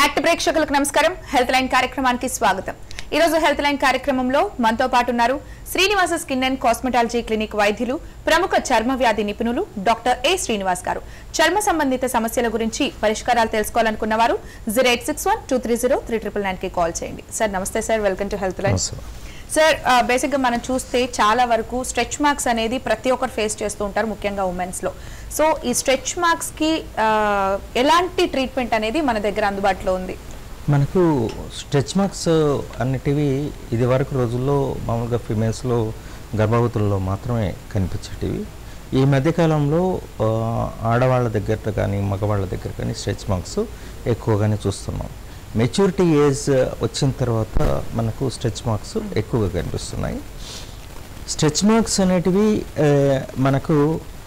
Act ప్రేక్షకులకు నమస్కారం health line కార్యక్రమానికి స్వాగతం ఈ రోజు హెల్త్ లైన్ కార్యక్రమంలో మనతో పాటు ఉన్నారు Srinivasa skin and cosmetology clinic వైద్యులు ప్రముఖ చర్మ వ్యాధి నిపుణులు డాక్టర్ ఏ శ్రీనివాస్ గారు చర్మ సంబంధిత సమస్యల గురించి పరిష్కారాలు తెలుసుకోవాలనుకున్న వారు zero eight six one two three zero three triple nine కి కాల్ చేయండి సార్ నమస్తే sir welcome to health line నమస్తే. సార్ బేసిక్ గా మనం చూస్తే చాలా వరకు స్ట్రెచ్ మార్క్స్ అనేది ప్రతి ఒక్కరు ఫేస్ చేస్తూ ఉంటారు ముఖ్యంగా ఉమెన్స్ లో సో ఈ స్ట్రెచ్ మార్క్స్ కి ఆ, ఎలాంటి ట్రీట్మెంట్ అనేది మన దగ్గర అందుబాటులో ఉంది మనకు స్ట్రెచ్ మార్క్స్ అన్నిటివి ఇది వరకు రోజుల్లో మామూలుగా ఫిమేల్స్లో గర్భవతుల్లో మాత్రమే కనిపించేటివి ఈ మధ్యకాలంలో ఆ, ఆడవాళ్ళ దగ్గర కానీ మగవాళ్ళ దగ్గర కానీ స్ట్రెచ్ మార్క్స్ ఎక్కువగానే చూస్తున్నాం మెచ్యూరిటీ ఏజ్ వచ్చిన తర్వాత మనకు స్ట్రెచ్ మార్క్స్ ఎక్కువగా కనిపిస్తున్నాయి స్ట్రెచ్ మార్క్స్ అనేటివి ఆ, మనకు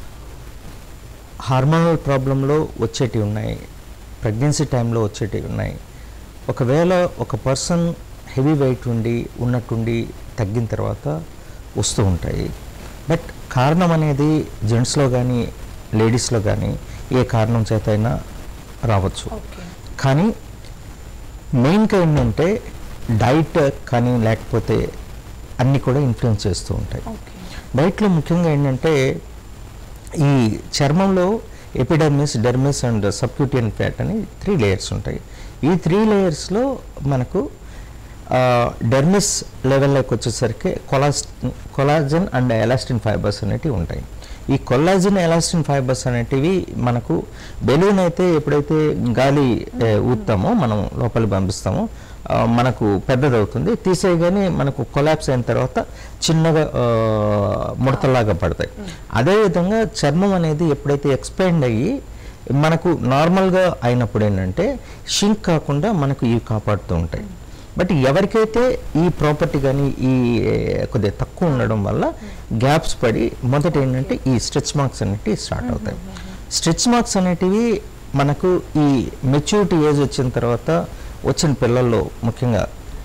హార్మోనల్ ప్రాబ్లంలో వచ్చేటివి ఉన్నాయి ప్రెగ్నెన్సీ టైంలో వచ్చేటివి ఉన్నాయి ఒకవేళ ఒక పర్సన్ హెవీ వెయిట్ ఉండి ఉన్నట్టుండి తగ్గిన తర్వాత వస్తూ ఉంటాయి బట్ కారణం అనేది జెంట్స్లో కానీ లేడీస్లో కానీ ఏ కారణం చేత అయినా రావచ్చు ఓకే కానీ మెయిన్గా ఏంటంటే డైట్ కానీ లేకపోతే అన్నీ కూడా ఇన్ఫ్లుయెన్స్ చేస్తూ ఉంటాయి ఓకే డైట్లో ముఖ్యంగా ఏంటంటే ఈ చర్మంలో epidermis dermis and subcutaneous fat అని త్రీ లేయర్స్ ఉంటాయి ఈ త్రీ లేయర్స్లో మనకు డెర్మిస్ లెవెల్లోకి వచ్చేసరికి కొలాస్ కొలాజన్ అండ్ ఎలాస్టిన్ ఫైబర్స్ అనేటివి ఉంటాయి ఈ కొల్లాజిన్ ఎలాస్టిన్ ఫైబర్స్ అనేటివి మనకు బెలూన్ అయితే ఎప్పుడైతే గాలి ఏ, ఊతామో మనం లోపలికి పంపిస్తామో ఆ, మనకు పెద్దదవుతుంది తీసేయగానే మనకు కొలాప్స్ అయిన తర్వాత చిన్నగా ఆ, ముడతలాగా పడతాయి అదేవిధంగా చర్మం అనేది ఎప్పుడైతే ఎక్స్పాండ్ అయ్యి మనకు నార్మల్గా అయినప్పుడు ఏంటంటే షింక్ కాకుండా మనకు ఇవి కాపాడుతూ ఉంటాయి బట్ ఎవరికైతే ఈ ప్రాపర్టీ కానీ ఈ ఏ, కొద్దిగా తక్కువ ఉండడం వల్ల గ్యాప్స్ పడి మొదట ఏంటంటే ఈ స్ట్రెచ్ మార్క్స్ అనేటివి స్టార్ట్ అవుతాయి స్ట్రెచ్ మార్క్స్ అనేటివి మనకు ఈ మెచ్యూరిటీ ఏజ్ వచ్చిన తర్వాత వచ్చిన పిల్లల్లో ముఖ్యంగా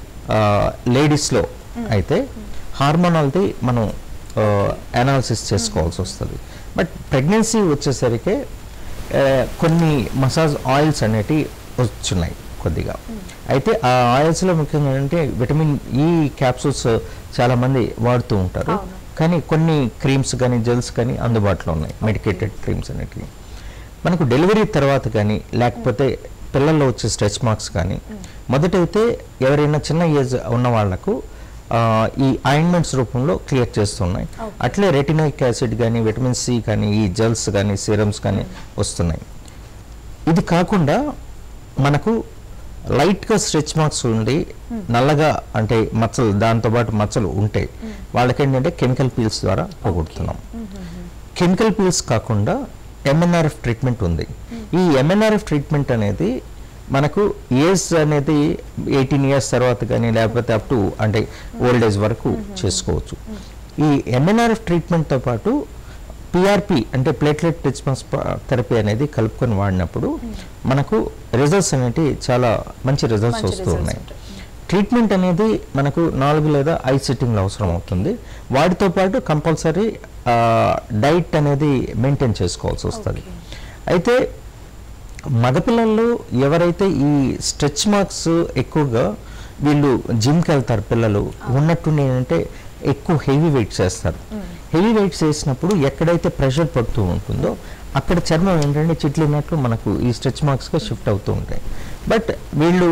లేడీస్లో అయితే హార్మోనల్ది మనం అనాలిసిస్ చేసుకోవాల్సి వస్తుంది బట్ ప్రెగ్నెన్సీ వచ్చేసరికి ఆ, కొన్ని మసాజ్ ఆయిల్స్ అనేటివి వచ్చున్నాయి కొద్దిగా అయితే ఆ ఆయిల్స్లో ముఖ్యంగా ఏంటంటే విటమిన్ ఈ క్యాప్సూల్స్ చాలామంది వాడుతూ ఉంటారు అవును. కానీ కొన్ని క్రీమ్స్ కానీ జెల్స్ కానీ అందుబాటులో ఉన్నాయి మెడికేటెడ్ క్రీమ్స్ అనేటివి మనకు డెలివరీ తర్వాత కానీ లేకపోతే పిల్లల్లో వచ్చే స్ట్రెచ్ మార్క్స్ కానీ మొదటైతే ఎవరైనా చిన్న ఏజ్ ఉన్న వాళ్ళకు ఆ, ఈ ఆయింట్మెంట్స్ రూపంలో క్లియర్ చేస్తున్నాయి Okay. అట్లే రెటినాయిక్ యాసిడ్ కానీ విటమిన్ సి కానీ ఈ జెల్స్ కానీ సిరమ్స్ కానీ వస్తున్నాయి ఇది కాకుండా మనకు లైట్గా స్ట్రెచ్ మార్క్స్ ఉండి నల్లగా అంటే మచ్చలు దాంతోపాటు మచ్చలు ఉంటాయి వాళ్ళకి ఏంటంటే కెమికల్ పీల్స్ ద్వారా పోగొడుతున్నాం కెమికల్ పీల్స్ కాకుండా ఎంఎన్ఆర్ఎఫ్ ట్రీట్మెంట్ ఉంది ఈ ఎంఎన్ఆర్ఎఫ్ ట్రీట్మెంట్ అనేది మనకు ఏజ్ అనేది ఎయిటీన్ ఇయర్స్ తర్వాత కానీ లేకపోతే అప్ టు అంటే ఓల్డ్ ఏజ్ వరకు చేసుకోవచ్చు ఈ ఎంఎన్ఆర్ఎఫ్ ట్రీట్మెంట్తో పాటు పిఆర్పి అంటే ప్లేట్లెట్ రిచ్మాస్ థెరపీ అనేది కలుపుకొని వాడినప్పుడు మనకు రిజల్ట్స్ అనేవి చాలా మంచి రిజల్ట్స్ మంచి వస్తూ results ఉన్నాయి ఉంటాయి. ట్రీట్మెంట్ అనేది మనకు నాలుగు లేదా ఐదు సిట్టింగ్లు అవసరం అవుతుంది వాటితో పాటు కంపల్సరీ డైట్ అనేది మెయింటైన్ చేసుకోవాల్సి వస్తుంది అయితే మగపిల్లల్లో ఎవరైతే ఈ స్ట్రెచ్ మార్క్స్ ఎక్కువగా వీళ్ళు జిమ్కి వెళ్తారు పిల్లలు ఉన్నట్టుండి ఏంటంటే ఎక్కువ హెవీ వెయిట్ చేస్తారు హెవీ వెయిట్ చేసినప్పుడు ఎక్కడైతే ప్రెషర్ పడుతూ ఉంటుందో అక్కడ చర్మం ఏంటంటే చిట్లినట్లు మనకు ఈ స్ట్రెచ్ మార్క్స్గా షిఫ్ట్ అవుతూ ఉంటాయి బట్ వీళ్ళు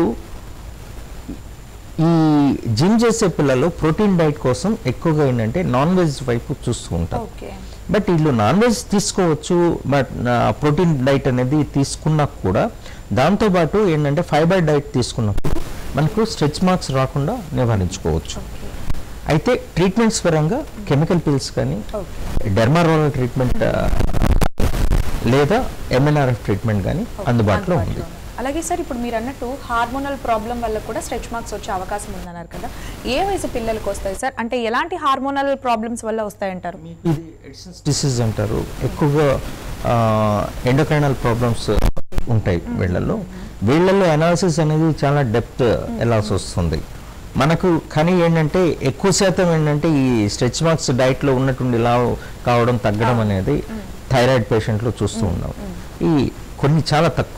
ఈ జిమ్ చేసే పిల్లలు ప్రోటీన్ డైట్ కోసం ఎక్కువగా ఏంటంటే నాన్ వెజ్ వైపు చూస్తూ ఉంటారు ఓకే బట్ వీళ్ళు నాన్ వెజ్ తీసుకోవచ్చు బట్ ప్రోటీన్ డైట్ అనేది తీసుకున్నా కూడా దాంతోపాటు ఏంటంటే ఫైబర్ డైట్ తీసుకున్నప్పుడు మనకు స్ట్రెచ్ మార్క్స్ రాకుండా నివారించుకోవచ్చు అయితే ట్రీట్మెంట్స్ పరంగా కెమికల్ పిల్స్ కానీ ఓకే డెర్మారోల్ ట్రీట్మెంట్ ఆ, లేదా ఎంఎన్ఆర్ఎఫ్ ట్రీట్మెంట్ కానీ అందుబాటులో ఉంది అలాగే సార్ ఇప్పుడు మీరు అన్నట్టు హార్మోనల్ ప్రాబ్లం వల్ల కూడా స్ట్రెచ్ మార్క్స్ వచ్చే అవకాశం ఉందన్నారు కదా ఏ వయసు పిల్లలకు వస్తాయి సార్ అంటే ఎలాంటి హార్మోనల్ ప్రాబ్లమ్స్ వల్ల వస్తాయంటారు ఇది ఎడిసన్స్ డిసీజ్ అంటారు ఎక్కువగా ఎండోక్రైనల్ ప్రాబ్లమ్స్ ఉంటాయి వీళ్ళల్లో వీళ్ళల్లో అనాలిసిస్ అనేది చాలా డెప్త్ వెళ్ళాల్సి వస్తుంది మనకు కానీ ఏంటంటే ఎక్కువ శాతం ఏంటంటే ఈ స్ట్రెచ్ మార్క్స్ డైట్లో ఉన్నటువంటి లావు కావడం తగ్గడం అనేది థైరాయిడ్ పేషెంట్లో చూస్తూ ఉన్నాం ఈ కొన్ని చాలా తక్కువే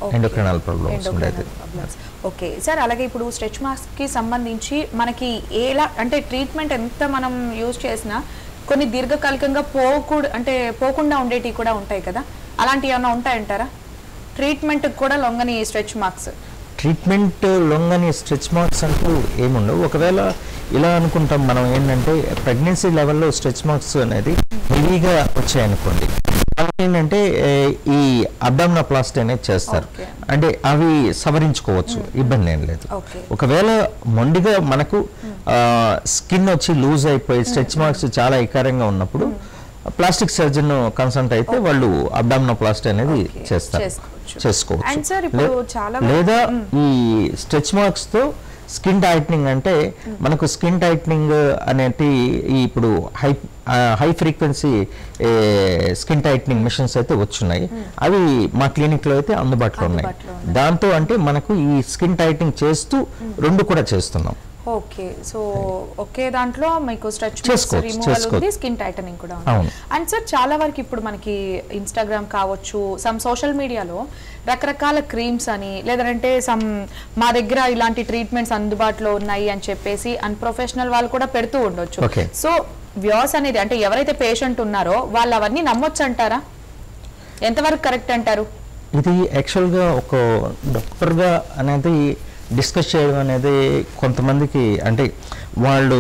Okay. ఎండోక్రినల్ ప్రాబ్లమ్స్ ఉండేది ఓకే సార్ అలాగే ఇప్పుడు స్ట్రెచ్ మార్క్స్ కి సంబంధించి మనకి ఎలా అంటే ట్రీట్మెంట్ ఎంత మనం యూజ్ చేసినా కొన్ని దీర్ఘకాలికంగా పోకూడ అంటే పోకుండా ఉండేటివి కూడా ఉంటాయి కదా అలాంటివి ఏమైనా ఉంటాయంటారా ట్రీట్మెంట్ కూడా లొంగని స్ట్రెచ్ మార్క్స్ ట్రీట్మెంట్ లొంగని స్ట్రెచ్ మార్క్స్ అంటూ ఏముండవు ఒకవేళ ఇలా అనుకుంటాం మనం ఏంటంటే ప్రెగ్నెన్సీ లెవెల్లో స్ట్రెచ్ మార్క్స్ అనేది హెవీగా వచ్చాయనుకోండి అవి ఏంటంటే ఏ, ఈ అబ్డామినోప్లాస్టీ అనేది చేస్తారు Okay. అంటే అవి సవరించుకోవచ్చు ఇబ్బంది ఏం లేదు Okay. ఒకవేళ మొండిగా మనకు స్కిన్ వచ్చి లూజ్ అయిపోయి స్ట్రెచ్ మార్క్స్ చాలా ఇకారంగా ఉన్నప్పుడు ప్లాస్టిక్ సర్జన్ కన్సల్ట్ అయితే వాళ్ళు అబ్డామినోప్లాస్టీ అనేది Okay. చేస్తారు చేసుకోవచ్చు. చేసుకోవచ్చు And sir, ఇప్పుడు లే- చాలా లేదా ఈ స్ట్రెచ్ మార్క్స్ తో స్కిన్ టైట్నింగ్ అంటే మనకు స్కిన్ టైట్నింగ్ అనేది ఈ ఇప్పుడు high high frequency skin tightening machines అయితే వచ్చున్నాయి అవి మా క్లినిక్ లో అయితే అందుబాటులో ఉన్నాయి అందుబాటులో ఉన్నాయి. దాంతో అంటే మనకు ఈ స్కిన్ టైట్నింగ్ చేస్తూ రెండు కూడా చేస్తున్నాం ఓకే సో ఒకే దాంట్లో మీకు స్ట్రెచ్ చేసుకోవచ్చు, రిమూవల్ ఉంది చేసుకోవచ్చు. స్కిన్ టైటనింగ్ కూడా అవును. ఉంది అండ్ సార్ చాలా వరకు ఇప్పుడు మనకి ఇన్స్టాగ్రామ్ కావచ్చు సమ్ సోషల్ మీడియాలో రకరకాల క్రీమ్స్ అని లేదంటే సమ్ మా దగ్గర ఇలాంటి ట్రీట్మెంట్స్ అందుబాటులో ఉన్నాయి అని చెప్పేసి అన్ప్రొఫెషనల్ వాళ్ళు కూడా పెడుతూ ఉండొచ్చు Okay. సో వ్యాస్ అనేది అంటే ఎవరైతే పేషెంట్ ఉన్నారో వాళ్ళు అవన్నీ నమ్మొచ్చు అంటారా ఎంతవరకు కరెక్ట్ అంటారు ఇది యాక్చువల్గా ఒక డాక్టర్గా అనేది డిస్కస్ చేయడం అనేది కొంతమందికి అంటే వాళ్ళు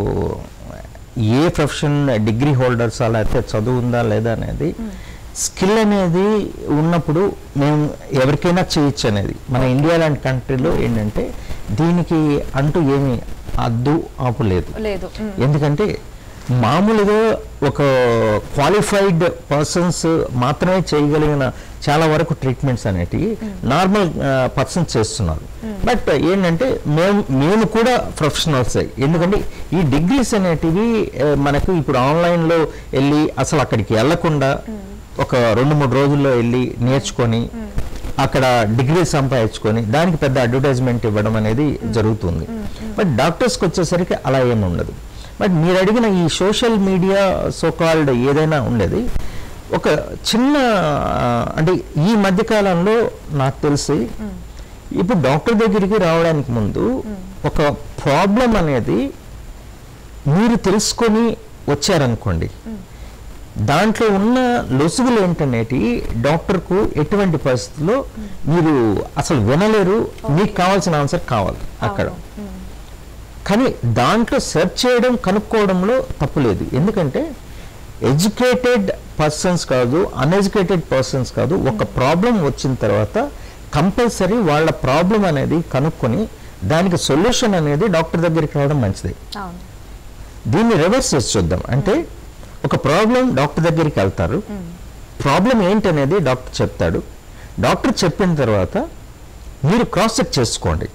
ఏ ప్రొఫెషన్ డిగ్రీ హోల్డర్స్ అలా అయితే చదువు ఉందా లేదా అనేది స్కిల్ అనేది ఉన్నప్పుడు మేము ఎవరికైనా చేయొచ్చు అనేది మన ఇండియా లాంటి కంట్రీలో ఏంటంటే దీనికి అంటూ ఏమీ అద్దు ఆపు లేదు లేదు మ్. ఎందుకంటే మామూలుగా ఒక క్వాలిఫైడ్ పర్సన్స్ మాత్రమే చేయగలిగిన చాలా వరకు ట్రీట్మెంట్స్ అనేటివి నార్మల్ పర్సన్స్ చేస్తున్నారు బట్ ఏంటంటే మేము మేము కూడా ప్రొఫెషనల్స్ ఎందుకంటే ఈ డిగ్రీస్ అనేటివి ఆ, మనకు ఇప్పుడు ఆన్లైన్లో వెళ్ళి అసలు అక్కడికి వెళ్ళకుండా ఒక రెండు మూడు రోజుల్లో వెళ్ళి నేర్చుకొని అక్కడ డిగ్రీ సంపాదించుకొని దానికి పెద్ద అడ్వర్టైజ్మెంట్ ఇవ్వడం అనేది జరుగుతుంది బట్ డాక్టర్స్కి వచ్చేసరికి అలా ఏమి ఉండదు బట్ మీరు అడిగిన ఈ సోషల్ మీడియా సోకాల్డ్ ఏదైనా ఉండేది ఒక చిన్న ఆ, అంటే ఈ మధ్య కాలంలో నాకు తెలిసి ఇప్పుడు డాక్టర్ దగ్గరికి రావడానికి ముందు ఒక ప్రాబ్లం అనేది మీరు తెలుసుకొని వచ్చారనుకోండి దాంట్లో ఉన్న లొసుగులు ఏంటనేటి డాక్టర్కు ఎటువంటి పరిస్థితుల్లో మీరు అసలు వినలేరు మీకు కావాల్సిన ఆన్సర్ కావాలి అక్కడ కానీ దాంట్లో సెర్చ్ చేయడం కనుక్కోవడంలో తప్పులేదు ఎందుకంటే ఎడ్యుకేటెడ్ పర్సన్స్ కాదు అన్ఎడ్యుకేటెడ్ పర్సన్స్ కాదు ఒక ప్రాబ్లం వచ్చిన తర్వాత కంపల్సరీ వాళ్ళ ప్రాబ్లం అనేది కనుక్కొని దానికి సొల్యూషన్ అనేది డాక్టర్ దగ్గరికి రావడం మంచిది అవును దీన్ని రివర్స్ చేసి చూద్దాం అంటే ఒక ప్రాబ్లం డాక్టర్ దగ్గరికి వెళ్తారు ప్రాబ్లం ఏంటనేది డాక్టర్ చెప్తాడు డాక్టర్ చెప్పిన తర్వాత మీరు క్రాస్ చెక్ చేసుకోండి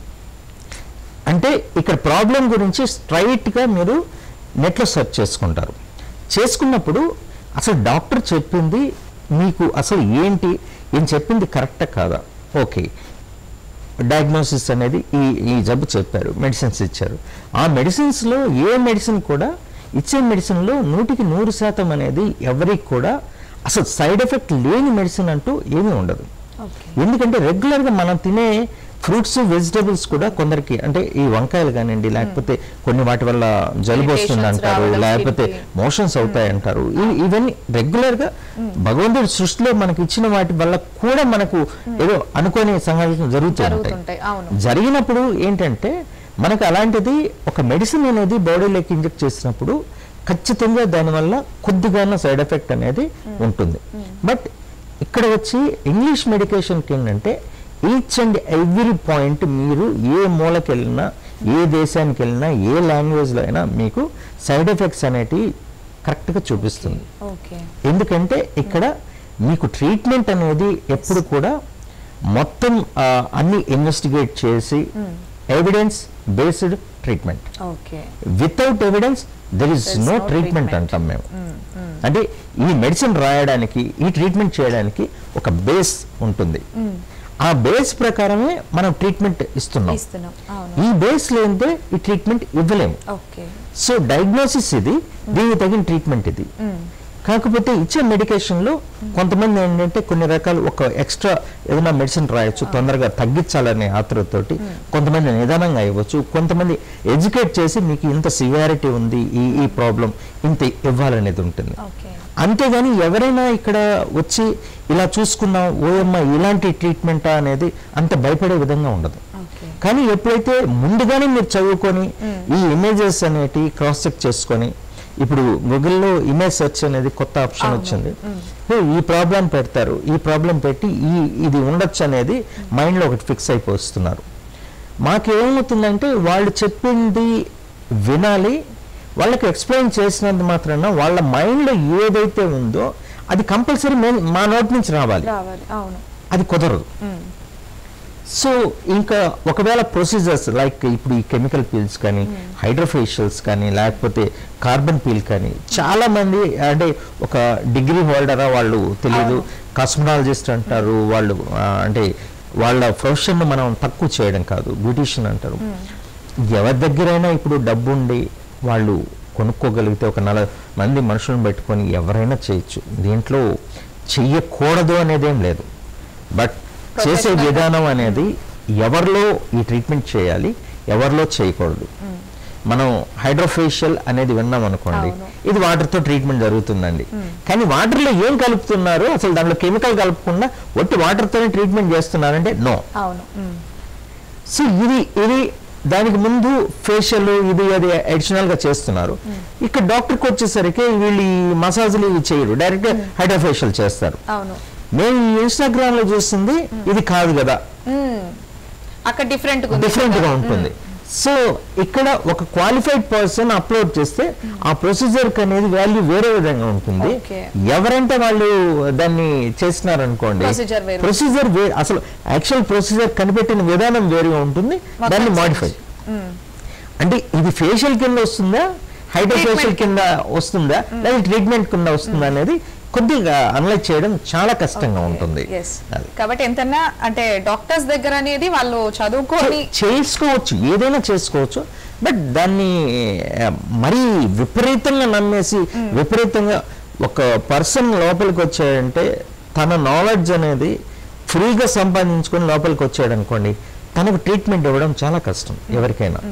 అంటే ఇక్కడ ప్రాబ్లం గురించి స్ట్రైట్గా మీరు నెట్లో సెర్చ్ చేసుకుంటారు చేసుకున్నప్పుడు అసలు డాక్టర్ చెప్పింది మీకు అసలు ఏంటి ఏం చెప్పింది కరెక్టా కాదా ఓకే డయాగ్నోసిస్ అనేది ఈ ఈ జబ్బు చెప్పారు మెడిసిన్స్ ఇచ్చారు ఆ మెడిసిన్స్లో ఏ మెడిసిన్ కూడా ఇచ్చే మెడిసిన్లో నూటికి నూరు శాతం అనేది ఎవరికి కూడా అసలు సైడ్ ఎఫెక్ట్ లేని మెడిసిన్ అంటూ ఏమీ ఉండదు ఓకే ఎందుకంటే రెగ్యులర్గా మనం తినే ఫ్రూట్స్ వెజిటబుల్స్ కూడా కొందరికి అంటే ఈ వంకాయలు కానివ్వండి లేకపోతే కొన్ని వాటి వల్ల జలుబు వస్తుంది Irritations అంటారు రావడం, లేకపోతే skin కి. మోషన్స్ అవుతాయి అంటారు ఇవి- ఇవన్నీ రెగ్యులర్గా భగవంతుడి సృష్టిలో మనకి ఇచ్చిన వాటి వల్ల కూడా మనకు ఏదో అనుకోని సంఘటనలు జరుగుతూ ఉంటాయి జరుగుతుంటాయి అవును జరిగినప్పుడు ఏంటంటే మనకు అలాంటిది ఒక మెడిసిన్ అనేది బాడీలోకి ఇంజెక్ట్ చేసినప్పుడు ఖచ్చితంగా దానివల్ల కొద్దిగా సైడ్ ఎఫెక్ట్ అనేది ఉంటుంది బట్ ఇక్కడ వచ్చి ఇంగ్లీష్ మెడికేషన్కి ఏంటంటే ఈచ్ అండ్ ఎవ్రీ పాయింట్ మీరు ఏ మూలకి వెళ్ళినా ఏ దేశానికి వెళ్ళినా ఏ లాంగ్వేజ్లో అయినా మీకు సైడ్ ఎఫెక్ట్స్ అనేటివి కరెక్ట్గా చూపిస్తుంది ఓకే ఎందుకంటే ఇక్కడ మీకు ట్రీట్మెంట్ అనేది ఎప్పుడు కూడా మొత్తం ఆ, అన్ని ఇన్వెస్టిగేట్ చేసి evidence based treatment okay without evidence there is There's no no treatment treatment. అంటాం మేము అంటే ఈ మెడిసిన్ రాయడానికి ఈ ట్రీట్మెంట్ చేయడానికి ఒక బేస్ ఉంటుంది ఆ బేస్ ప్రకారమే మనం ట్రీట్మెంట్ ఇస్తున్నాం ఇస్తున్నాం అవును ఈ బేస్ లేనిదే ఈ ట్రీట్మెంట్ ఇవ్వలేము ఓకే సో డయాగ్నోసిస్ ఇది దీనికి తగిన ట్రీట్మెంట్ ఇది కాకపోతే ఇచ్చే మెడికేషన్లో కొంతమంది ఏంటంటే కొన్ని రకాలు ఒక ఎక్స్ట్రా ఏదైనా మెడిసిన్ రాయొచ్చు తొందరగా తగ్గించాలనే ఆతురతోటి కొంతమంది నిదానంగా ఇవ్వచ్చు కొంతమంది ఎడ్యుకేట్ చేసి మీకు ఇంత సివియారిటీ ఉంది ఈ ఈ ప్రాబ్లం ఇంత ఇవ్వాలనేది ఉంటుంది ఓకే అంతేగాని ఎవరైనా ఇక్కడ వచ్చి ఇలా చూసుకున్నాం ఓఎమ్మ ఇలాంటి ట్రీట్మెంటా అనేది అంత భయపడే విధంగా ఉండదు ఓకే కానీ ఎప్పుడైతే ముందుగానే మీరు చదువుకొని ఈ ఇమేజెస్ అనేటి క్రాస్ చెక్ చేసుకొని ఇప్పుడు గూగుల్లో ఇమేజ్ సెర్చ్ అనేది కొత్త ఆప్షన్ అవును. వచ్చింది సో ఈ ప్రాబ్లం పెడతారు ఈ ప్రాబ్లం పెట్టి ఈ ఇది ఉండొచ్చు అనేది మైండ్లో ఒకటి ఫిక్స్ అయిపోతున్నారు మాకేమవుతుందంటే వాళ్ళు చెప్పింది వినాలి వాళ్ళకి ఎక్స్ప్లెయిన్ చేసినంత మాత్రాన వాళ్ళ మైండ్లో ఏదైతే ఉందో అది కంపల్సరీ మా నోటి నుంచి రావాలి రావాలి అవును అది కుదరదు మ్మ్. సో ఇంకా ఒకవేళ ప్రొసీజర్స్ లైక్ ఇప్పుడు ఈ కెమికల్ పీల్స్ కానీ హైడ్రోఫేషియల్స్ కానీ లేకపోతే కార్బన్ పీల్ కానీ చాలా మంది అంటే ఒక డిగ్రీ హోల్డరా వాళ్ళు తెలియదు కాస్మటాలజిస్ట్ అంటారు వాళ్ళు ఆ, అంటే వాళ్ళ ప్రొఫెషన్ మనం తక్కువ చేయడం కాదు బ్యూటిషియన్ అంటారు ఎవరి దగ్గరైనా ఇప్పుడు డబ్బు ఉండి వాళ్ళు కొనుక్కోగలిగితే ఒక నలభై మంది మనుషులను పెట్టుకొని ఎవరైనా చేయొచ్చు దీంట్లో చెయ్యకూడదు అనేదేం లేదు బట్ చేసే Professional. విధానం అనేది ఎవరిలో ఈ ట్రీట్మెంట్ చేయాలి ఎవరిలో చేయకూడదు మనం హైడ్రోఫేషియల్ అనేది విన్నాం అనుకోండి అవును. ఇది వాటర్తో ట్రీట్మెంట్ జరుగుతుందండి కానీ వాటర్లో ఏం కలుపుతున్నారు అసలు దాంట్లో కెమికల్ కలపకుండా ఒట్టి వాటర్తోనే ట్రీట్మెంట్ చేస్తున్నారంటే నో అవును మ్మ్. సో ఇది ఇది దానికి ముందు ఫేషియల్ ఇది అది అడిషనల్ గా చేస్తున్నారు ఇక్కడ డాక్టర్కి వచ్చేసరికి వీళ్ళు ఈ మసాజ్లు ఇవి చేయరు డైరెక్ట్ హైడ్రోఫేషియల్ చేస్తారు అవును మేము ఈ ఇన్స్టాగ్రామ్ లో చూస్తుంది ఇది కాదు కదా మ్మ్. అక్కడ డిఫరెంట్ డిఫరెంట్ గా ఉంటుంది సో ఇక్కడ ఒక క్వాలిఫైడ్ పర్సన్ అప్లోడ్ చేస్తే ఆ ప్రొసీజర్ అనేది వాల్యూ వేరే విధంగా ఉంటుంది Okay. ఎవరంటే వాళ్ళు దాన్ని చేసినారనుకోండి Procedure వేరు. ప్రొసీజర్ అసలు యాక్చువల్ ప్రొసీజర్ కనిపెట్టిన విధానం వేరుగా ఉంటుంది మొత్తం దాన్ని change. మాడిఫై అంటే ఇది ఫేషియల్ కింద వస్తుందా హైడ్రోఫేషియల్ Treatment. కింద వస్తుందా లేదా ట్రీట్మెంట్ కింద వస్తుందా అనేది కొద్దిగా అనలైజ్ చేయడం చాలా కష్టంగా ఉంటుంది ఎస్ అది. కాబట్టి ఎంతన్నా అంటే డాక్టర్స్ దగ్గర అనేది వాళ్ళు చదువుకొని చేసుకోవచ్చు ఏదైనా చేసుకోవచ్చు బట్ దాన్ని ఆ, మరీ విపరీతంగా నమ్మేసి విపరీతంగా ఒక పర్సన్ లోపలికి వచ్చాడంటే తన నాలెడ్జ్ అనేది ఫ్రీగా సంపాదించుకొని లోపలికి వచ్చాడు అనుకోండి తనకు ట్రీట్మెంట్ ఇవ్వడం చాలా కష్టం ఎవరికైనా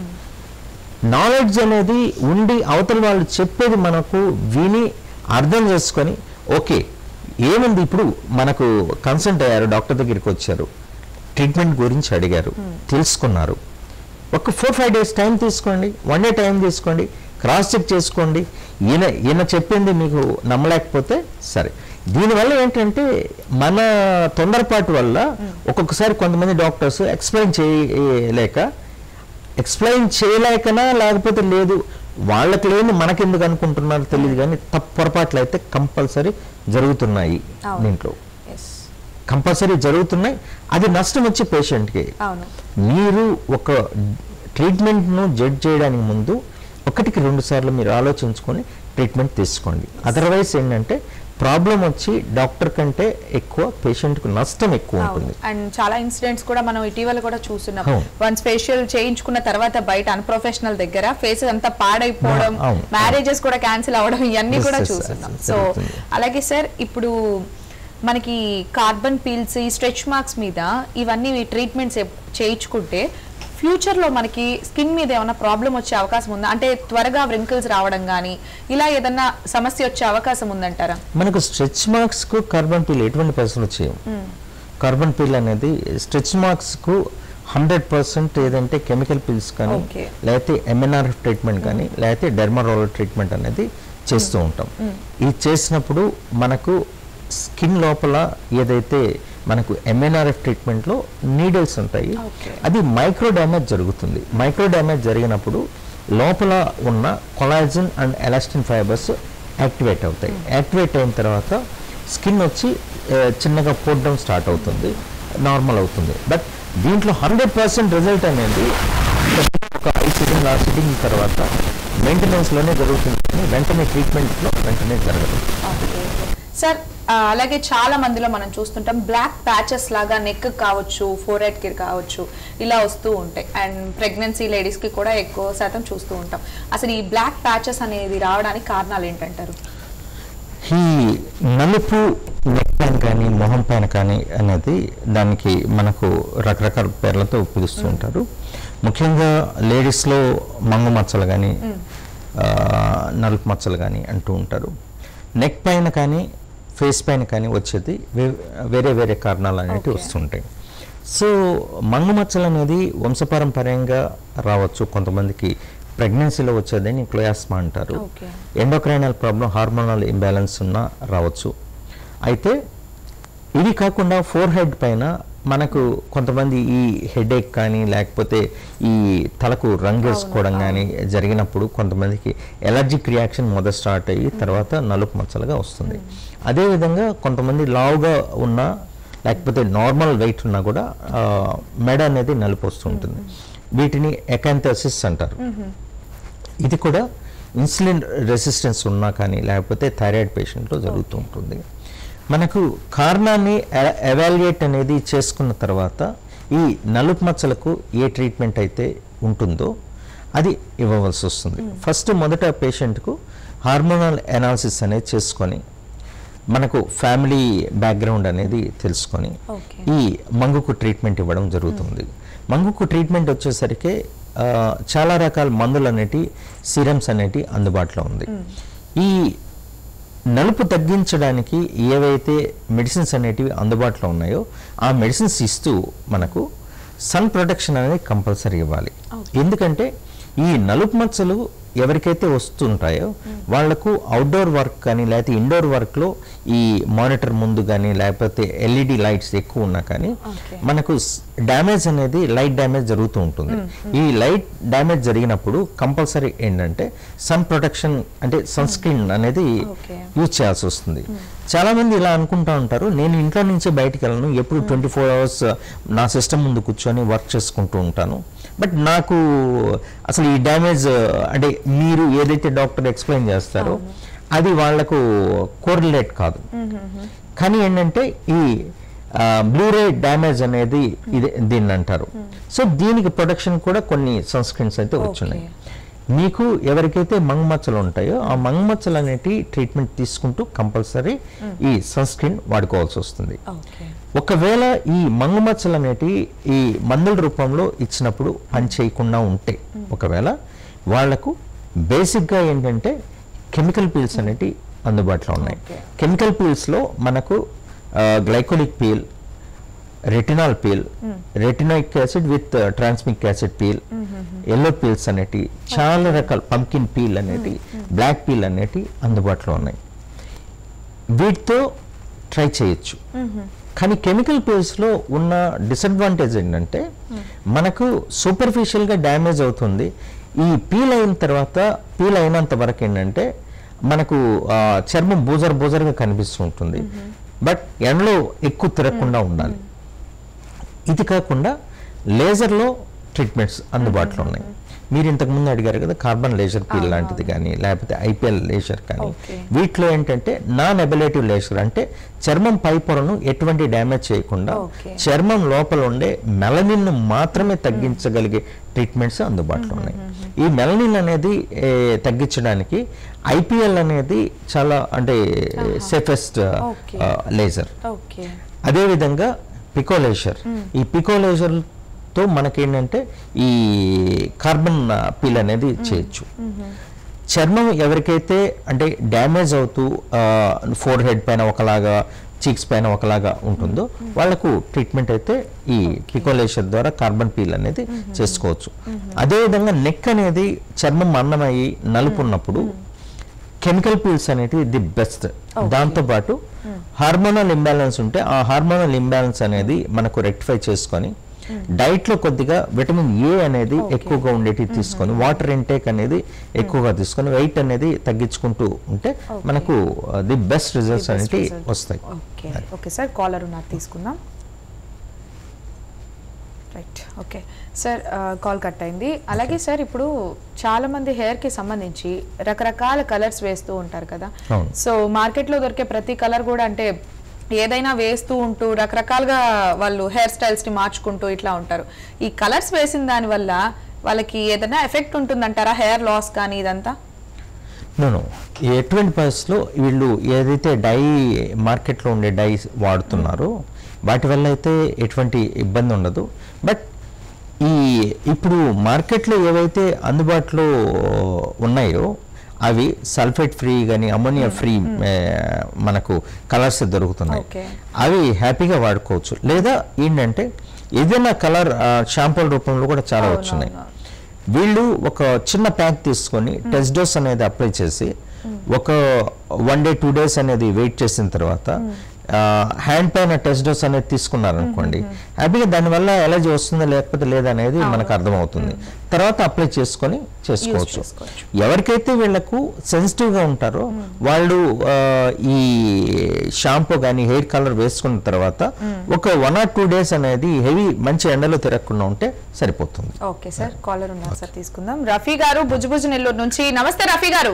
నాలెడ్జ్ అనేది ఉండి అవతల వాళ్ళు చెప్పేది మనకు విని అర్థం చేసుకొని ఓకే ఏముంది ఇప్పుడు మనకు కన్సల్ట్ అయ్యారు డాక్టర్ దగ్గరికి వచ్చారు ట్రీట్మెంట్ గురించి అడిగారు తెలుసుకున్నారు ఒక ఫోర్ ఫైవ్ డేస్ టైం తీసుకోండి వన్ డే టైం తీసుకోండి క్రాస్ చెక్ చేసుకోండి ఈయన ఈయన చెప్పింది మీకు నమ్మలేకపోతే సరే దీనివల్ల ఏంటంటే మన తొందరపాటు వల్ల ఒక్కొక్కసారి కొంతమంది డాక్టర్స్ ఎక్స్ప్లెయిన్ చేయలేక ఎక్స్ప్లెయిన్ చేయలేకనా లేకపోతే లేదు వాళ్ళకి లేని మనకెందుకు అనుకుంటున్నారో తెలియదు కానీ తప్పు పొరపాట్లు అయితే కంపల్సరీ జరుగుతున్నాయి అవును. దీంట్లో ఎస్ కంపల్సరీ జరుగుతున్నాయి అది నష్టం వచ్చే పేషెంట్కి అవును మీరు ఒక ట్రీట్మెంట్ను జడ్జ్ చేయడానికి ముందు ఒకటికి రెండు సార్లు మీరు ఆలోచించుకొని ట్రీట్మెంట్ తీసుకోండి అదర్వైజ్ ఏంటంటే ప్రాబ్లం వచ్చి డాక్టర్ కంటే ఎక్కువ పేషెంట్కు నష్టం ఎక్కువ ఉంటుంది అండ్ చాలా ఇన్సిడెంట్స్ కూడా మనం ఇటీవల కూడా చూస్తున్నాం అవును. వన్స్ ఫేషియల్ చేయించుకున్న తర్వాత బయట అన్ప్రొఫెషనల్ దగ్గర ఫేస్ అంతా పాడైపోవడం అవును, అవును. మ్యారేజెస్ కూడా క్యాన్సిల్ అవ్వడం ఇవన్నీ Yes, కూడా yes, చూస్తున్నాం yes, సో జరుగుతుంది. అలాగే సార్ ఇప్పుడు మనకి కార్బన్ పీల్స్ ఈ స్ట్రెచ్ మార్క్స్ మీద ఇవన్నీ ట్రీట్మెంట్స్ చేయించుకుంటే ఫ్యూచర్ లో మనకి స్కిన్ మీద ఏమైనా ప్రాబ్లం వచ్చే అవకాశం ఉందా అంటే త్వరగా వ్రింకిల్స్ రావడం కానీ ఇలా ఏదన్నా సమస్య వచ్చే అవకాశం ఉందంటారా మనకు స్ట్రెచ్ మార్క్స్కు కార్బన్ పీల్ ఎటువంటి పరిస్థితులు చేయవు కార్బన్ పీల్ అనేది స్ట్రెచ్ మార్క్స్కు హండ్రెడ్ పర్సెంట్ ఏదంటే కెమికల్ పిల్స్ కానీ Okay. లేకపోతే ఎంఎన్ఆర్ ట్రీట్మెంట్ కానీ లేకపోతే డెర్మరోల్ ట్రీట్మెంట్ అనేది చేస్తూ ఉంటాం ఇది చేసినప్పుడు మనకు స్కిన్ లోపల ఏదైతే మనకు ఎంఎన్ఆర్ఎఫ్ ట్రీట్మెంట్లో నీడిల్స్ ఉంటాయి Okay. అది మైక్రో డ్యామేజ్ జరుగుతుంది మైక్రో డ్యామేజ్ జరిగినప్పుడు లోపల ఉన్న collagen and elastin fibres activate అవుతాయి యాక్టివేట్ అయిన తర్వాత స్కిన్ వచ్చి ఆ, చిన్నగా పోవడం స్టార్ట్ అవుతుంది నార్మల్ అవుతుంది బట్ దీంట్లో హండ్రెడ్ పర్సెంట్ రిజల్ట్ అనేది ఒక ఐదు సిట్టింగ్ ఆ సిట్టింగ్ తర్వాత మెయింటెనెన్స్లోనే జరుగుతుంది కానీ వెంటనే ట్రీట్మెంట్లో వెంటనే జరగదు సార్ ఆ, అలాగే చాలా మందిలో మనం చూస్తుంటాం బ్లాక్ ప్యాచెస్ లాగా నెక్ కావచ్చు ఫోర్ హెడ్ కి కావచ్చు ఇలా వస్తూ ఉంటాయి అండ్ ప్రెగ్నెన్సీ లేడీస్ కి కూడా ఎక్కువ శాతం చూస్తూ ఉంటాం అసలు ఈ బ్లాక్ ప్యాచెస్ అనేది రావడానికి కారణాలు ఏంటంటారు ఈ నలుపు నెక్ పైన కానీ మొహం పైన కానీ అనేది దానికి మనకు రకరకాల పేర్లతో పిలుస్తూ ఉంటారు ముఖ్యంగా లేడీస్లో మంగు మచ్చలు కానీ నలుపు మచ్చలు కానీ అంటూ ఉంటారు నెక్ పైన కానీ ఫేస్ పైన కానీ వచ్చేది వే- వేరే వేరే కారణాలు అనేవి Okay. వస్తుంటాయి సో మంగు మచ్చలు అనేది వంశపారంపర్యంగా రావచ్చు కొంతమందికి ప్రెగ్నెన్సీలో వచ్చేదని క్లోయాస్మా అంటారు Okay. Endocrinal problem hormonal imbalance ఉన్నా రావచ్చు అయితే ఇవి కాకుండా ఫోర్ హెడ్ పైన మనకు కొంతమంది ఈ హెడేక్ కానీ లేకపోతే ఈ తలకు రంగు వేసుకోవడం కానీ జరిగినప్పుడు కొంతమందికి ఎలర్జిక్ రియాక్షన్ మొదట స్టార్ట్ అయ్యి తర్వాత నలుపు మచ్చలుగా వస్తుంది అదేవిధంగా కొంతమంది లావుగా ఉన్న లేకపోతే నార్మల్ వెయిట్ ఉన్నా కూడా ఆ, మెడ అనేది నలుపు వస్తుంటుంది వీటిని ఎకాంథసిస్ అంటారు ఇది కూడా ఇన్సులిన్ రెసిస్టెన్స్ ఉన్నా కానీ లేకపోతే థైరాయిడ్ పేషెంట్లో జరుగుతూ ఉంటుంది మనకు కారణాన్ని ఎవాల్యుయేట్ అనేది చేసుకున్న తర్వాత ఈ నలుపు మచ్చలకు ఏ ట్రీట్మెంట్ అయితే ఉంటుందో అది ఇవ్వవలసి వస్తుంది ఫస్ట్ మొదట పేషెంట్కు హార్మోనల్ ఎనాలిసిస్ అనేది చేసుకొని మనకు ఫ్యామిలీ బ్యాక్గ్రౌండ్ అనేది తెలుసుకొని Okay. ఈ మంగుకు ట్రీట్మెంట్ ఇవ్వడం జరుగుతుంది మంగుకు ట్రీట్మెంట్ వచ్చేసరికి ఆ, చాలా రకాల మందులు అనేటి సిరమ్స్ అనేటి అందుబాటులో ఉంది ఈ నలుపు తగ్గించడానికి ఏవైతే మెడిసిన్స్ అనేటివి అందుబాటులో ఉన్నాయో ఆ మెడిసిన్స్ ఇస్తూ మనకు సన్ ప్రొటెక్షన్ అనేది కంపల్సరీ ఇవ్వాలి ఎందుకంటే ఈ నలుపు మచ్చలు ఎవరికైతే వస్తుంటాయో వాళ్లకు అవుట్డోర్ వర్క్ కానీ లేకపోతే ఇండోర్ వర్క్లో ఈ మానిటర్ ముందు కానీ లేకపోతే ఎల్ఈడి లైట్స్ ఎక్కువ ఉన్నా కానీ Okay. మనకు డ్యామేజ్ అనేది లైట్ డ్యామేజ్ జరుగుతూ ఉంటుంది ఈ లైట్ డ్యామేజ్ జరిగినప్పుడు కంపల్సరీ ఏంటంటే సన్ ప్రొటెక్షన్ అంటే సన్ స్క్రీన్ అనేది Okay. యూజ్ చేయాల్సి వస్తుంది చాలా మంది ఇలా అనుకుంటా ఉంటారు నేను ఇంట్లో నుంచి బయటికి వెళ్ళను ఎప్పుడు ట్వంటీ ఫోర్ అవర్స్ నా సిస్టమ్ ముందు కూర్చొని వర్క్ చేసుకుంటూ ఉంటాను బట్ నాకు అసలు ఈ డ్యామేజ్ అంటే మీరు ఏదైతే డాక్టర్ ఎక్స్ప్లెయిన్ చేస్తారో అది వాళ్లకు కోరిలేట్ కాదు కానీ ఏంటంటే ఈ బ్లూరే డ్యామేజ్ అనేది ఇది దీన్ని అంటారు సో దీనికి ప్రొడక్షన్ కూడా కొన్ని సన్ స్క్రీన్స్ అయితే వచ్చున్నాయి మీకు ఎవరికైతే మంగమచ్చలు ఉంటాయో ఆ మంగమచ్చలు అనేటి ట్రీట్మెంట్ తీసుకుంటూ కంపల్సరీ ఈ సన్ స్క్రీన్ వాడుకోవాల్సి వస్తుంది ఓకే ఒకవేళ ఈ మంగుమచ్చలు అనేటి ఈ మందుల రూపంలో ఇచ్చినప్పుడు పని చేయకుండా ఉంటే ఒకవేళ వాళ్లకు బేసిక్గా ఏంటంటే కెమికల్ పీల్స్ అనేటి అందుబాటులో ఉన్నాయి Okay. కెమికల్ పీల్స్లో మనకు glycolic peel retinol peel retinoic acid with tranexamic acid peel yellow peels అనేటి చాలా రకాల పంకిన్ పీల్ అనేటి బ్లాక్ పీల్ అనేటి అందుబాటులో ఉన్నాయి వీటితో ట్రై చేయొచ్చు కానీ కెమికల్ పీల్స్లో ఉన్న డిసడ్వాంటేజ్ ఏంటంటే మనకు సూపర్ఫిషియల్గా డ్యామేజ్ అవుతుంది ఈ పీల్ అయిన తర్వాత పీల్ అయినంత వరకు ఏంటంటే మనకు ఆ, చర్మం బూజర్ బూజర్గా కనిపిస్తూ ఉంటుంది బట్ ఎండలో ఎక్కువ తిరగకుండా ఉండాలి ఇది కాకుండా లేజర్లో ట్రీట్మెంట్స్ అందుబాటులో ఉన్నాయి మీరు ఇంతకు ముందు అడిగారు కదా కార్బన్ లేజర్ పీల్ లాంటిది కానీ లేకపోతే ఐపీఎల్ లేజర్ కానీ Okay. వీటిలో ఏంటంటే నాన్ ఎబిలేటివ్ లేజర్ అంటే చర్మం పై పొరను ఎటువంటి డ్యామేజ్ చేయకుండా Okay. చర్మం లోపల ఉండే మెలనిన్ మాత్రమే తగ్గించగలిగే ట్రీట్మెంట్స్ అందుబాటులో ఉన్నాయి ఈ మెలనిన్ అనేది ఏ, తగ్గించడానికి ఐపీఎల్ అనేది చాలా అంటే సేఫెస్ట్ Okay. లేజర్ ఓకే అదేవిధంగా పికోలేజర్ ఈ పికోలేజర్తో మనకేంటంటే ఈ కార్బన్ పీల్ అనేది చేయొచ్చు చర్మం ఎవరికైతే అంటే డ్యామేజ్ అవుతూ ఫోర్ హెడ్ పైన ఒకలాగా చీక్స్ పైన ఒకలాగా ఉంటుందో వాళ్ళకు ట్రీట్మెంట్ అయితే ఈ పికోలేషన్ ద్వారా కార్బన్ పీల్ అనేది చేసుకోవచ్చు అదేవిధంగా నెక్ అనేది చర్మం అన్నమయ్యి నలుపు ఉన్నప్పుడు కెమికల్ పీల్స్ అనేటివి ది బెస్ట్ దాంతోపాటు హార్మోనల్ ఇంబ్యాలెన్స్ ఉంటే ఆ హార్మోనల్ ఇంబ్యాలెన్స్ అనేది మనకు రెక్టిఫై చేసుకొని డైట్ లో కొద్దిగా విటమిన్ ఏ అనేది ఎక్కువగా ఉండేటి తీసుకొని వాటర్ ఇంటేక్ అనేది ఎక్కువగా తీసుకొని వెయిట్ అనేది తగ్గించుకుంటూ ఉంటే మనకు ది బెస్ట్ రిజల్ట్స్ అనేవి వస్తాయి ఓకే ఓకే సార్ కాలర్ ఉన్నారు తీసుకుందాం right okay sir call cut అయింది అలాగే సార్ ఇప్పుడు చాలా మంది హెయిర్ కి సంబంధించి రకరకాల కలర్స్ వేస్తూ ఉంటారు కదా అవును. సో మార్కెట్ లో దొరికే ప్రతి కలర్ కూడా అంటే ఏదైనా వేస్తూ ఉంటూ రకరకాలుగా వాళ్ళు హెయిర్ స్టైల్స్ ని మార్చుకుంటూ ఇట్లా ఉంటారు ఈ కలర్స్ వేసిన దాని వల్ల వాళ్ళకి ఏదైనా ఎఫెక్ట్ ఉంటుందంటారా హెయిర్ లాస్ కానీ ఇదంతా నేను ఎటువంటి పరిస్థితిలో వీళ్ళు ఏదైతే డై మార్కెట్లో ఉండే డై వాడుతున్నారో వాటి వల్ల అయితే ఎటువంటి ఇబ్బంది ఉండదు బట్ ఈ ఇప్పుడు మార్కెట్లో ఏవైతే అందుబాటులో ఉన్నాయో అవి సల్ఫేట్ ఫ్రీ కానీ అమోనియా ఫ్రీ మనకు కలర్స్ దొరుకుతున్నాయి Okay. అవి హ్యాపీగా వాడుకోవచ్చు లేదా ఏంటంటే ఏదైనా కలర్ షాంపూల రూపంలో కూడా చాలా అవును, వచ్చున్నాయి అవును. వీళ్ళు ఒక చిన్న ప్యాక్ తీసుకొని టెస్ట్ డోస్ అనేది అప్లై చేసి ఒక వన్ డే టూ డేస్ అనేది వెయిట్ చేసిన తర్వాత హ్యాండ్ పైన టెస్ట్ డోస్ అనేది తీసుకున్నారు అనుకోండి హ్యాపీగా దానివల్ల ఎలర్జీ వస్తుందా లేకపోతే లేదా అనేది మనకు అర్థమవుతుంది తర్వాత అప్లై చేసుకొని చేసుకోవచ్చు చేసుకోవచ్చు. ఎవరికైతే వీళ్ళకు సెన్సిటివ్గా ఉంటారో వాళ్ళు ఆ, ఈ షాంపూ కానీ హెయిర్ కలర్ వేసుకున్న తర్వాత ఒక వన్ ఆర్ టూ డేస్ అనేది హెవీ మంచి ఎండలో తిరగకుండా ఉంటే సరిపోతుంది ఓకే సార్ కాలర్ ఉన్నారు సార్ తీసుకుందాం రఫీ గారు బుజ్జుబుజ్జు నెల్లూరు నుంచి నమస్తే రఫీ గారు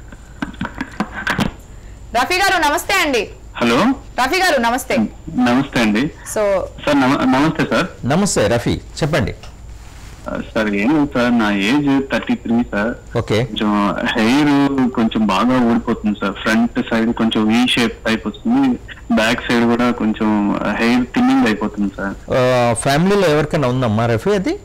రఫీ గారు నమస్తే అండి హలో రఫీ గారు నమస్తే నమస్తే అండి సో సార్ నమ- నమస్తే సార్ నమస్తే రఫీ చెప్పండి ఆ, సార్ ఏం లేదు సార్ నా age thirty three sir okay కొంచెం హెయిర్ కొంచెం బాగా ఊడిపోతుంది సార్ ఫ్రంట్ సైడ్ కొంచెం వీ షేప్ టైప్ వస్తుంది బ్యాక్ సైడ్ కూడా కొంచెం హెయిర్ థిన్నింగ్ అయిపోతుంది సార్ ఆ, ఫ్యామిలీలో ఎవరికైనా ఉందమ్మా రఫీ అది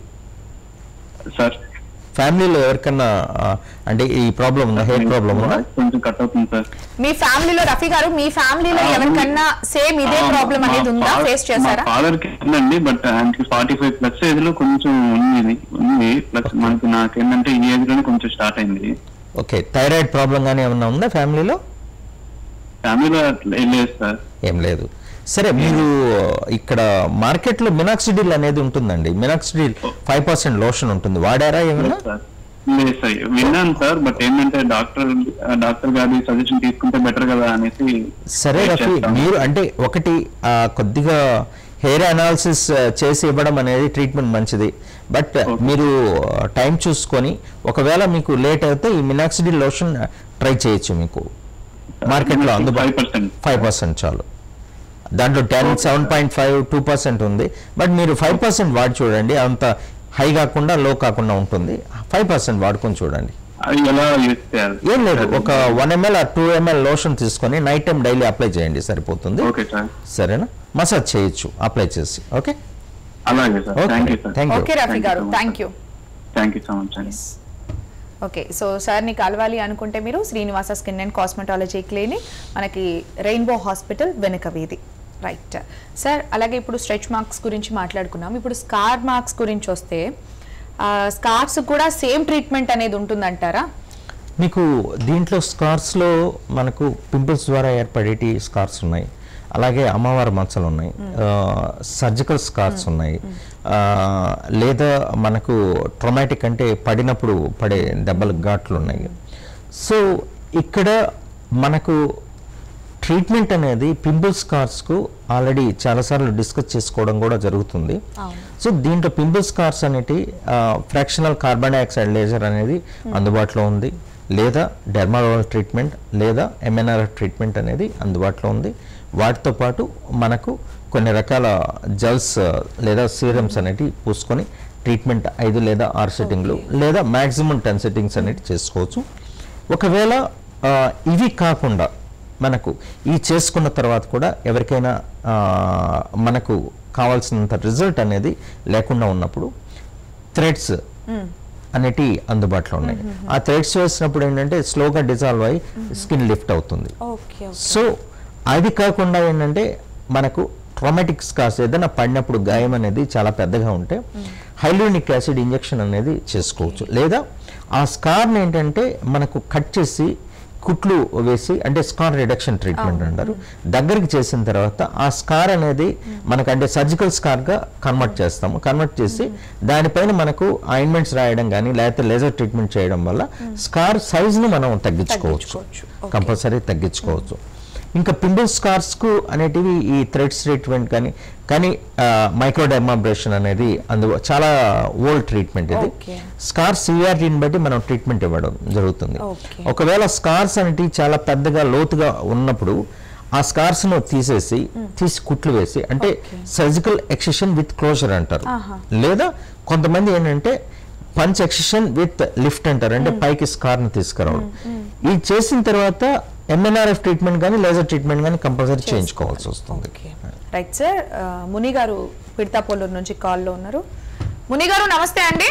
సార్ ఫ్యామిలీలో ఎవరికైనా ఆ, అంటే ఈ ప్రాబ్లం ఉందా హెయిర్ ప్రాబ్లం ఉందా కొంచెం కట్ అవుతుంది సార్ మీ ఫ్యామిలీలో రఫీ గారు మీ ఫ్యామిలీలో ఆ, ఎవరికన్నా సేమ్ ఇదే ప్రాబ్లం అనేది ఉందా ఫేస్ చేశారా ఫాదర్ కి ఉందండి బట్ ఆయనకి ఫార్టీ ఫైవ్ ప్లస్ ఏజ్ లో కొంచెం ఉంది ఉంది ప్లస్ మనకి నాకేంటంటే ఈ ఏజ్ లోనే కొంచెం స్టార్ట్ అయింది ఓకే థైరాయిడ్ ప్రాబ్లం కానీ ఏమన్నా ఉందా ఫ్యామిలీలో ఫ్యామిలీలో లేదు సార్ ఏం లేదు సరే మీరు ఇక్కడ మార్కెట్లో మినాక్సిడిల్ అనేది ఉంటుందండి మినాక్సిడిల్ ఫైవ్ పర్సెంట్ లోషన్ ఉంటుంది వాడారా ఏమైనా సార్ లేదు సార్ విన్నాను సార్ బట్ ఏంటంటే డాక్టర్ డాక్టర్ గారి సజెషన్ తీసుకుంటే బెటర్ కదా అనేసి సరే wait రఫీ చేస్తాను. మీరు అంటే ఒకటి ఆ, కొద్దిగా హెయిర్ అనాలిసిస్ చేసి ఇవ్వడం అనేది ట్రీట్మెంట్ మంచిది బట్ మీరు టైం చూసుకొని ఒకవేళ మీకు లేట్ అయితే ఈ మినాక్సిడిల్ లోషన్ ట్రై చేయొచ్చు మీకు మార్కెట్లో అందుబాటు 5%. ఫైవ్ పర్సెంట్ చాలు దాంట్లో ten seven point five two percent ఉంది బట్ మీరు ఫైవ్ పర్సెంట్ వాడి చూడండి అంత హై కాకుండా లో కాకుండా ఉంటుంది ఫైవ్ పర్సెంట్ వాడుకొని చూడండి అది ఎలా యూజ్ చేయాలి ఏం లేదు ఒక వన్ ఎంఎల్ ఆ టూ ఎంఎల్ లోషన్ తీసుకొని నైట్ టైం డైలీ అప్లై చేయండి సరిపోతుంది ఓకే సార్ సరేనా మసాజ్ చేయొచ్చు అప్లై చేసి ఓకే అలాగే sir Okay. Thank you sir Thank you. Okay Rafi Thank you garu so much, thank sir. You thank you so much అండి okay so సార్ని కలవాలి అనుకుంటే మీరు Srinivasa skin and cosmetology clinic మనకి రెయిన్బో హాస్పిటల్ వెనుక వీధి రైట్ సార్ అలాగే ఇప్పుడు స్ట్రెచ్ మార్క్స్ గురించి మాట్లాడుకున్నాం ఇప్పుడు స్కార్ మార్క్స్ గురించి వస్తే స్కార్స్ కూడా సేమ్ ట్రీట్మెంట్ అనేది ఉంటుందంటారా మీకు దీంట్లో స్కార్స్లో మనకు పింపుల్స్ ద్వారా ఏర్పడేటి స్కార్స్ ఉన్నాయి అలాగే అమ్మవారి మచ్చలు ఉన్నాయి సర్జికల్ స్కార్స్ ఉన్నాయి ఆ, లేదా మనకు ట్రొమాటిక్ అంటే పడినప్పుడు పడే దెబ్బలు ఘాట్లు ఉన్నాయి సో ఇక్కడ మనకు ట్రీట్మెంట్ అనేది పింపుల్ స్కార్స్కు ఆల్రెడీ చాలాసార్లు డిస్కస్ చేసుకోవడం కూడా జరుగుతుంది అవును. సో దీంట్లో పింపుల్ స్కార్స్ అనేటి ఫ్రాక్షనల్ కార్బన్ డైఆక్సైడ్ లేజర్ అనేది అందుబాటులో ఉంది లేదా డెర్మారోల్ ట్రీట్మెంట్ లేదా ఎంఎన్ఆర్ ట్రీట్మెంట్ అనేది అందుబాటులో ఉంది వాటితో పాటు మనకు కొన్ని రకాల జెల్స్ లేదా సీరమ్స్ అనేటివి పూసుకొని ట్రీట్మెంట్ ఐదు లేదా ఆరు సెట్టింగ్లు లేదా మ్యాక్సిమం టెన్ సెట్టింగ్స్ అనేవి చేసుకోవచ్చు ఒకవేళ ఆ, ఇవి కాకుండా మనకు ఈ చేసుకున్న తర్వాత కూడా ఎవరికైనా ఆ, మనకు కావాల్సినంత రిజల్ట్ అనేది లేకుండా ఉన్నప్పుడు థ్రెడ్స్ అనేటి అందుబాటులో ఉన్నాయి ఆ థ్రెడ్స్ వేసినప్పుడు ఏంటంటే స్లోగా డిజాల్వ్ అయ్యి స్కిన్ లిఫ్ట్ అవుతుంది ఓకే సో అది కాకుండా ఏంటంటే మనకు ట్రామాటిక్ స్కార్స్ ఏదైనా పడినప్పుడు గాయం అనేది చాలా పెద్దగా ఉంటే హైలోనిక్ యాసిడ్ ఇంజెక్షన్ అనేది చేసుకోవచ్చు లేదా ఆ స్కార్ని ఏంటంటే మనకు కట్ చేసి కుట్లు వేసి అంటే స్కార్ రిడక్షన్ ట్రీట్మెంట్ అంటారు దగ్గరికి చేసిన తర్వాత ఆ స్కార్ అనేది మనకు అంటే సర్జికల్ స్కార్గా కన్వర్ట్ చేస్తాము కన్వర్ట్ చేసి దానిపైన మనకు ఆయింట్మెంట్స్ రాయడం కానీ లేకపోతే లేజర్ ట్రీట్మెంట్ చేయడం వల్ల స్కార్ సైజ్ను మనం తగ్గించుకోవచ్చు తగ్గించుకోవచ్చు. Okay. కంపల్సరీ తగ్గించుకోవచ్చు ఇంకా పింపుల్ స్కార్స్కు అనేటివి ఈ థ్రెడ్స్ ట్రీట్మెంట్ కానీ కానీ మైక్రోడెర్మాబ్రేషన్ అనేది అందు చాలా ఓల్డ్ ట్రీట్మెంట్ ఇది Okay. స్కార్ సివియారిటీని బట్టి మనం ట్రీట్మెంట్ ఇవ్వడం జరుగుతుంది Okay. ఒకవేళ స్కార్స్ అనేటివి చాలా పెద్దగా లోతుగా ఉన్నప్పుడు ఆ స్కార్స్ ను తీసేసి తీసి కుట్లు వేసి అంటే సర్జికల్ ఎక్సెషన్ విత్ క్లోజర్ అంటారు ఆహా. లేదా కొంతమంది ఏంటంటే పంచ్ ఎక్సెషన్ విత్ లిఫ్ట్ అంటారు అంటే పైకి స్కార్ ని తీసుకురావడం ఇది చేసిన తర్వాత ఎంఎన్ఆర్ఎఫ్ ట్రీట్మెంట్ కానీ లేజర్ ట్రీట్మెంట్ కానీ కంపల్సరీ చేయించుకోవాల్సి వస్తుంది రైట్ సార్ ఆ, ముని గారు పిడతాపోలూరు నుంచి కాల్లో ఉన్నారు ముని గారు నమస్తే అండి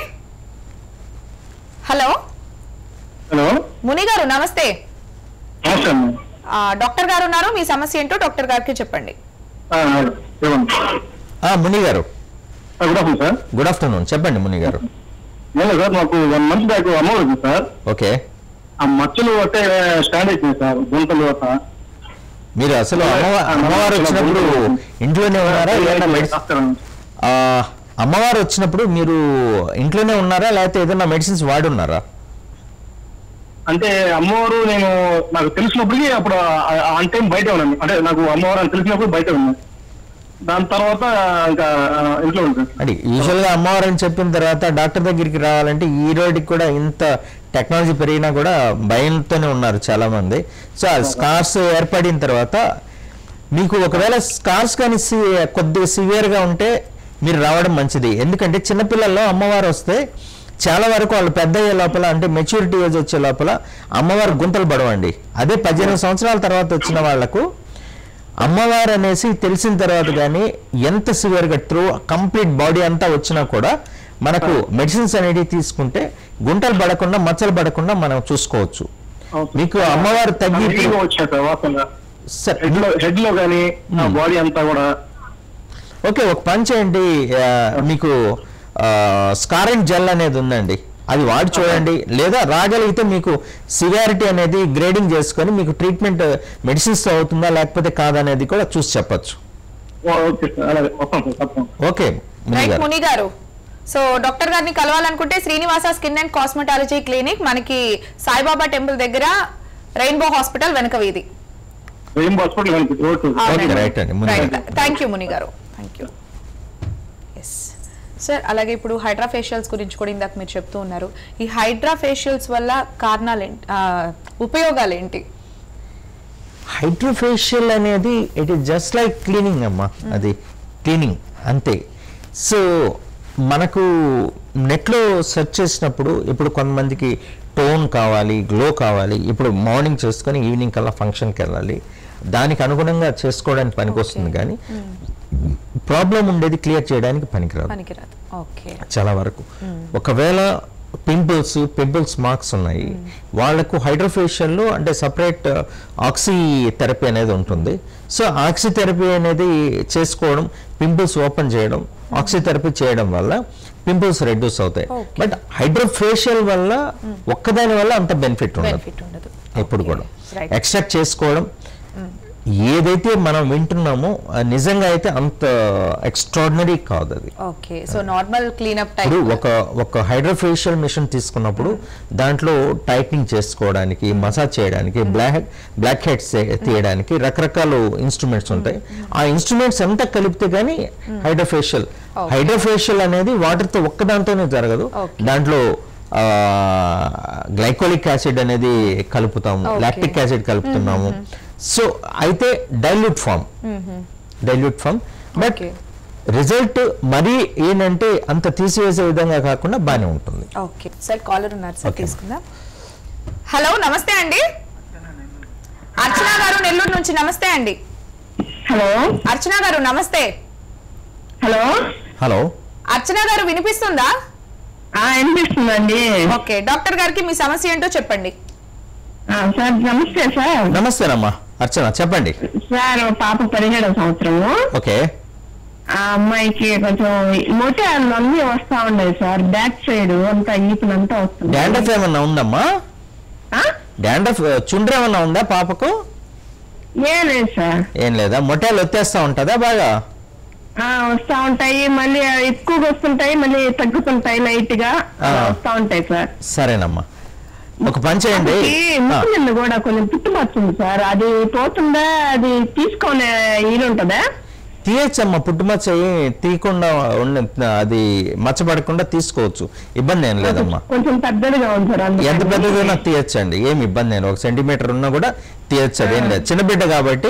హలో హలో ముని గారు నమస్తే నమస్తే అమ్మా ఆ, డాక్టర్ గారు ఉన్నారు మీ సమస్య ఏంటో డాక్టర్ గారికి చెప్పండి ఆ, ఇవ్వండి ఆ, ముని గారు ఆ, good afternoon sir good afternoon చెప్పండి ముని గారు లేదు సార్ మాకు వన్ మంత్ బ్యాక్ అమౌంట్ వచ్చింది సార్ ఓకే ఆ మచ్చలు ఒకటే స్టాండ్ అయిపోయింది సార్ గుంటలు ఒక మీరు అసలు అమ్మవారు అమ్మవారు వచ్చినప్పుడు ఇంట్లోనే ఉన్నారా లేదా మెడిసిన్ రాస్తాను. ఆ, అమ్మవారు వచ్చినప్పుడు మీరు ఇంట్లోనే ఉన్నారా లేకపోతే ఏదైనా మెడిసిన్స్ వాడి ఉన్నారా అంటే అమ్మవారు నేను నాకు తెలిసినప్పటికీ అప్పుడు ఆన్ టైం బయట ఉన్నాను అంటే నాకు అమ్మవారు అని తెలిసినప్పుడు బయట ఉన్నాను దాని తర్వాత ఇంకా ఆ, ఇంట్లో ఉంది సార్ అంటే యూజువల్ గా అమ్మవారు అని చెప్పిన తర్వాత డాక్టర్ దగ్గరికి రావాలంటే ఈ రోజుకి కూడా ఇంత టెక్నాలజీ పెరిగినా కూడా భయంతోనే ఉన్నారు చాలా మంది సో ఆ స్కార్స్ ఏర్పడిన తర్వాత మీకు ఒకవేళ స్కార్స్ కానీ సి- కొద్దిగా సివియర్ గా ఉంటే మీరు రావడం మంచిది ఎందుకంటే చిన్నపిల్లల్లో అమ్మవారు వస్తే చాలా వరకు వాళ్ళు పెద్ద అయ్యే లోపల అంటే మెచ్యూరిటీ ఏజ్ వచ్చే లోపల అమ్మవారు గుంతలు పడవండి అదే పద్దెనిమిది సంవత్సరాల తర్వాత వచ్చిన వాళ్లకు అమ్మవారు అనేసి తెలిసిన తర్వాత కానీ ఎంత సివియర్గా త్రూ కంప్లీట్ బాడీ అంతా వచ్చినా కూడా మనకు మెడిసిన్స్ అనేవి తీసుకుంటే గుంటలు పడకుండా మచ్చలు పడకుండా మనం చూసుకోవచ్చు మీకు అమ్మవారు తగ్గి నాకు హెవీగా వచ్చాయి సార్ వాసన సరే హెడ్ లో హెడ్ లో కానీ నా బాడీ అంతా కూడా ఓకే ఒక పని చేయండి ఆ, మీకు స్కారెంట్ జెల్ అనేది ఉందండి అది వాడి చూడండి లేదా రాగలిగితే మీకు సివియారిటీ అనేది గ్రేడింగ్ చేసుకొని మీకు ట్రీట్మెంట్ మెడిసిన్స్ అవుతుందా లేకపోతే కాదనేది కూడా చూసి చెప్పొచ్చు ఓకే సార్ అలాగే వస్తాం సార్ తప్పకుండా ఓకే ముని రైట్ గారు ముని గారు సో డాక్టర్ గారిని కలవాలనుకుంటే Srinivasa skin and cosmetology clinic మనకి సాయిబాబా టెంపుల్ దగ్గర రెయిన్బో హాస్పిటల్ వెనక వీధి ఏం హాస్పిటల్ కనిపి రోడ్ Okay, right అండి, ముని గారు. థ్యాంక్ యూ ముని గారు థ్యాంక్ యూ ఎస్ సార్ అలాగే ఇప్పుడు హైడ్రా ఫేషియల్స్ గురించి కూడా ఇందాక మీరు చెప్తూ ఉన్నారు ఈ హైడ్రా ఫేషియల్స్ వల్ల కారణాలు ఏంటి ఆ, ఉపయోగాలు ఏంటి హైడ్రోఫేషియల్ అనేది it is just like cleaning అమ్మా అది క్లీనింగ్ అంతే సో మనకు నెట్లో సెర్చ్ చేసినప్పుడు ఇప్పుడు కొంతమందికి టోన్ కావాలి గ్లో కావాలి ఇప్పుడు మార్నింగ్ చేసుకొని ఈవినింగ్ కల్లా ఫంక్షన్కి వెళ్ళాలి దానికి అనుగుణంగా చేసుకోవడానికి పనికొస్తుంది కానీ ప్రాబ్లం ఉండేది క్లియర్ చేయడానికి పనికిరాదు పనికిరాదు ఓకే చాలా వరకు ఒకవేళ పింపుల్స్ పింపుల్స్ మార్క్స్ ఉన్నాయి వాళ్ళకు హైడ్రోఫేషియల్లో అంటే సపరేట్ ఆక్సీ థెరపీ అనేది ఉంటుంది సో ఆక్సీ థెరపీ అనేది చేసుకోవడం పింపుల్స్ ఓపెన్ చేయడం ఆక్సీ థెరపీ చేయడం వల్ల పింపుల్స్ రెడ్యూస్ అవుతాయి Okay. బట్ హైడ్రోఫేషియల్ వల్ల ఒక్కదాని వల్ల అంత బెనిఫిట్ ఉండదు బెనిఫిట్ ఉండదు ఎప్పుడు కూడా రైట్ ఎక్స్ట్రాక్ట్ చేసుకోవడం ఏదైతే మనం వింటున్నామో అది నిజంగా అయితే అంత ఎక్స్ట్రాడినరీ కాదు అది ఓకే సో నార్మల్ క్లీనప్ ఇప్పుడు టైప్ ఒక ఒక హైడ్రోఫేషియల్ మిషన్ తీసుకున్నప్పుడు దాంట్లో టైటింగ్ చేసుకోవడానికి మసాజ్ చేయడానికి బ్లాక్ బ్లాక్ హెడ్స్ తీయడానికి రకరకాల ఇన్స్ట్రుమెంట్స్ ఉంటాయి ఆ ఇన్స్ట్రుమెంట్స్ ఎంత కలిపితే గానీ హైడ్రోఫేషియల్ Okay. హైడ్రోఫేషియల్ అనేది వాటర్ తో ఒక్కదాంతోనే జరగదు Okay. దాంట్లో గ్లైకోలిక్ యాసిడ్ అనేది కలుపుతాము Okay. లాక్టిక్ యాసిడ్ కలుపుతున్నాము సో అయితే dilute form dilute form but Okay. Result మరీ ఏంటంటే అంత తీసివేసే విధంగా కాకుండా బాగానే ఉంటుంది ఓకే సార్ కాలర్ ఉన్నారు సార్ Okay. తీసుకుందాం హలో నమస్తే అండి అర్చన గారు నెల్లూరు నుంచి నమస్తే అండి హలో అర్చన గారు నమస్తే హలో హలో అర్చన గారు వినిపిస్తుందా ఆ, వినిపిస్తుందండి ఓకే డాక్టర్ గారికి మీ సమస్య ఏంటో చెప్పండి ఆ, సార్ నమస్తే సార్ నమస్తేనమ్మా అర్చన చెప్పండి సార్ మా పాప పదిహేడవ సంవత్సరము ఓకే ఆ అమ్మాయికి కొంచెం మొటాలు అన్ని వస్తా ఉన్నాయి సార్ బ్యాక్ సైడ్ అంతా ఈపునంతా వస్తుంది డాండఫ్ ఏమన్నా ఉందమ్మా ఆ? డాండఫ్ చుండ్ర ఏమన్నా ఉందా పాపకు ఏం లేదు సార్ ఏం లేదా మొట్టాలు వచ్చేస్తా ఉంటుందా బాగా ఆ, వస్తా ఉంటాయి మళ్ళీ ఎక్కువగా వస్తుంటాయి మళ్ళీ తగ్గుతుంటాయి లైట్ గా అలా ఆ. వస్తా ఉంటాయి సార్ సరేనమ్మా ఒక పని చేయండి అది ఆ, ముక్కు మీద కూడా కొంచెం పుట్టుమచ్చింది సార్ అది పోతుందా అది తీసుకునే ఇది ఉంటుందా తీయచ్చమ్మా పుట్టుమచ్చ ఏ- తీయకుండా ఉన్న అది మచ్చబడకుండా తీసుకోవచ్చు ఇబ్బంది ఏం లేదమ్మా కొంచెం పెద్దదిగా ఉంది సార్ అందుకని. ఎంత పెద్దదైనా తీయచ్చండి ఏమి ఇబ్బంది లేదు ఒక సెంటీమీటర్ ఉన్నా కూడా తీయచ్చు అదేం లేదు చిన్న బిడ్డ కాబట్టి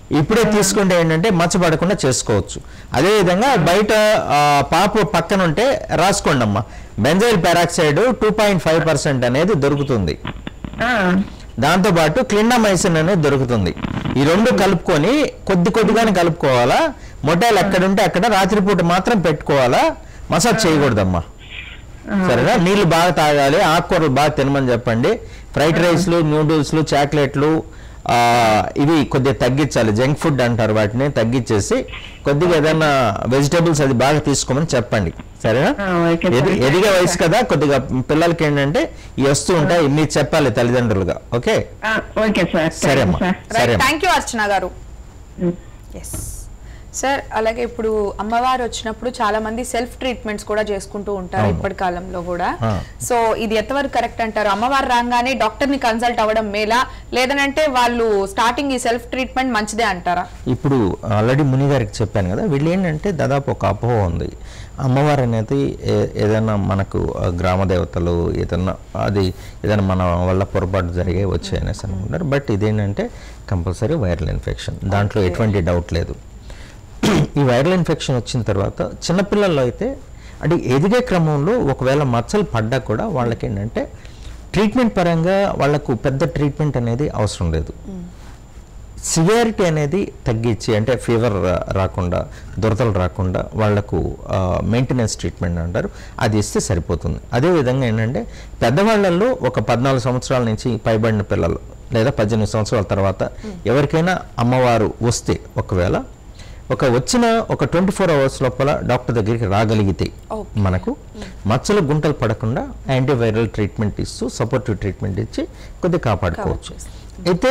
ఇప్పుడే తీసుకుంటే ఏంటంటే మచ్చపడకుండా చేసుకోవచ్చు అదేవిధంగా బయట ఆ, పాపు పక్కన ఉంటే రాసుకోండి అమ్మా benzyl peroxide two point five percent అనేది దొరుకుతుంది ఆ, దాంతోపాటు క్లిండామైసిన్ అనేది దొరుకుతుంది ఈ రెండు కలుపుకొని కొద్ది కొద్దిగానే కలుపుకోవాలా మొటాయిలు ఎక్కడుంటే అక్కడ రాత్రిపూట మాత్రం పెట్టుకోవాలా మసాజ్ చేయకూడదమ్మా సరేనా నీళ్లు బాగా తాగాలి ఆకుకూరలు బాగా తినమని చెప్పండి ఫ్రైడ్ రైస్లు నూడిల్స్లు చాక్లెట్లు ఆ, ఇవి కొద్దిగా తగ్గించాలి జంక్ ఫుడ్ అంటారు వాటిని తగ్గించేసి కొద్దిగా ఏదైనా వెజిటేబుల్స్ అది బాగా తీసుకోమని చెప్పండి సరేనా ఆ, ఓకే, ఎది- సరే. ఎదిగే వయసు కదా కొద్దిగా పిల్లలకి ఏంటంటే ఇవి వస్తూ ఉంటాయి మీరు చెప్పాలి తల్లిదండ్రులుగా ఓకే ఆ, ఓకే సార్ సరే అమ్మా సార్ సరే రైట్ అమ్మా. థ్యాంక్ యూ అర్చన గారు ఎస్ సార్ అలాగే ఇప్పుడు అమ్మవారు వచ్చినప్పుడు చాలా మంది సెల్ఫ్ ట్రీట్మెంట్స్ కూడా చేసుకుంటూ ఉంటారు అవును. ఇప్పటి కాలంలో కూడా ఆ. సో ఇది ఎంతవరకు కరెక్ట్ అంటారు అమ్మవారు రాగానే డాక్టర్ ని కన్సల్ట్ అవ్వడం మేలా లేదనంటే వాళ్ళు స్టార్టింగ్ ఈ సెల్ఫ్ ట్రీట్మెంట్ మంచిదే అంటారా ఇప్పుడు ఆల్రెడీ ముని గారికి చెప్పాను కదా వీళ్ళు ఏంటంటే దాదాపు ఒక అపోహ ఉంది అమ్మవారు అనేది ఏ- ఏదైనా మనకు ఆ, గ్రామ దేవతలు ఏదైనా అది ఏదైనా మన వల్ల పొరపాటు జరిగే వచ్చాయి అనేసి అనుకుంటారు బట్ ఇదేంటంటే కంపల్సరీ వైరల్ ఇన్ఫెక్షన్ దాంట్లో ఎటువంటి డౌట్ లేదు ఈ వైరల్ ఇన్ఫెక్షన్ వచ్చిన తర్వాత చిన్నపిల్లల్లో అయితే అంటే ఎదిగే క్రమంలో ఒకవేళ మచ్చలు పడ్డా కూడా వాళ్ళకి ఏంటంటే ట్రీట్మెంట్ పరంగా వాళ్ళకు పెద్ద ట్రీట్మెంట్ అనేది అవసరం లేదు సివియారిటీ అనేది తగ్గించి అంటే ఫీవర్ రాకుండా దురదలు రాకుండా వాళ్లకు మెయింటెనెన్స్ ట్రీట్మెంట్ అంటారు అది ఇస్తే సరిపోతుంది అదేవిధంగా ఏంటంటే పెద్దవాళ్ళల్లో ఒక పద్నాలుగు సంవత్సరాల నుంచి పైబడిన పిల్లలు లేదా పద్దెనిమిది సంవత్సరాల తర్వాత ఎవరికైనా అమ్మవారు వస్తే ఒకవేళ ఒక వచ్చిన ఒక ట్వంటీ ఫోర్ అవర్స్ లోపల డాక్టర్ దగ్గరికి రాగలిగితే Okay. మనకు మచ్చలు గుంటలు పడకుండా యాంటీవైరల్ ట్రీట్మెంట్ ఇస్తూ సపోర్టివ్ ట్రీట్మెంట్ ఇచ్చి కొద్దిగా కాపాడుకోవచ్చు అయితే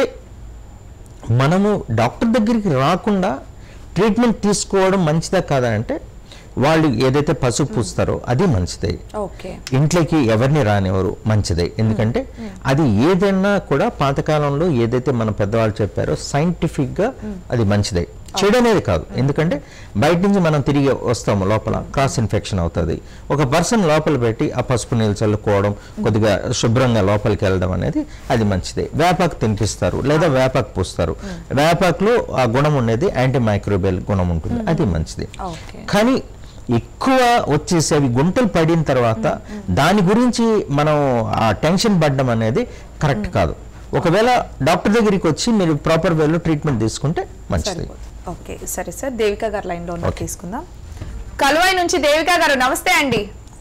మనము డాక్టర్ దగ్గరికి రాకుండా ట్రీట్మెంట్ తీసుకోవడం మంచిదా కాదా అంటే వాళ్ళు ఏదైతే పసుపు పూస్తారో అది మంచిదే ఓకే ఇంట్లోకి ఎవరిని రానివ్వరు మంచిదే ఎందుకంటే అది ఏదైనా కూడా పాతకాలంలో ఏదైతే మన పెద్దవాళ్ళు చెప్పారో scientific గా అది మంచిదే చెడు అనేది కాదు ఎందుకంటే బయట నుంచి మనం తిరిగి వస్తాము లోపల క్రాస్ ఇన్ఫెక్షన్ అవుతుంది ఒక పర్సన్ లోపల పెట్టి ఆ పసుపు నీళ్ళు చల్లుకోవడం కొద్దిగా శుభ్రంగా లోపలికి వెళ్ళడం అనేది అది మంచిదే వేపాకు తినిపిస్తారు లేదా వేపాకు పూస్తారు వేపాకులో ఆ గుణం ఉండేది యాంటీ మైక్రోబియల్ గుణం ఉంటుంది అది మంచిది ఓకే కానీ ఎక్కువ వచ్చేసి అవి గుంటలు పడిన తర్వాత దాని గురించి మనం ఆ టెన్షన్ పడడం అనేది కరెక్ట్ కాదు ఒకవేళ డాక్టర్ దగ్గరికి వచ్చి మీరు ప్రాపర్ వేలో ట్రీట్మెంట్ తీసుకుంటే మంచిది సరిపోతుంది ఓకే సరే సార్ దేవిక గారు లైన్ లో ఉన్నారు తీసుకుందాం కలువాయి నుంచి దేవిక గారు నమస్తే అండి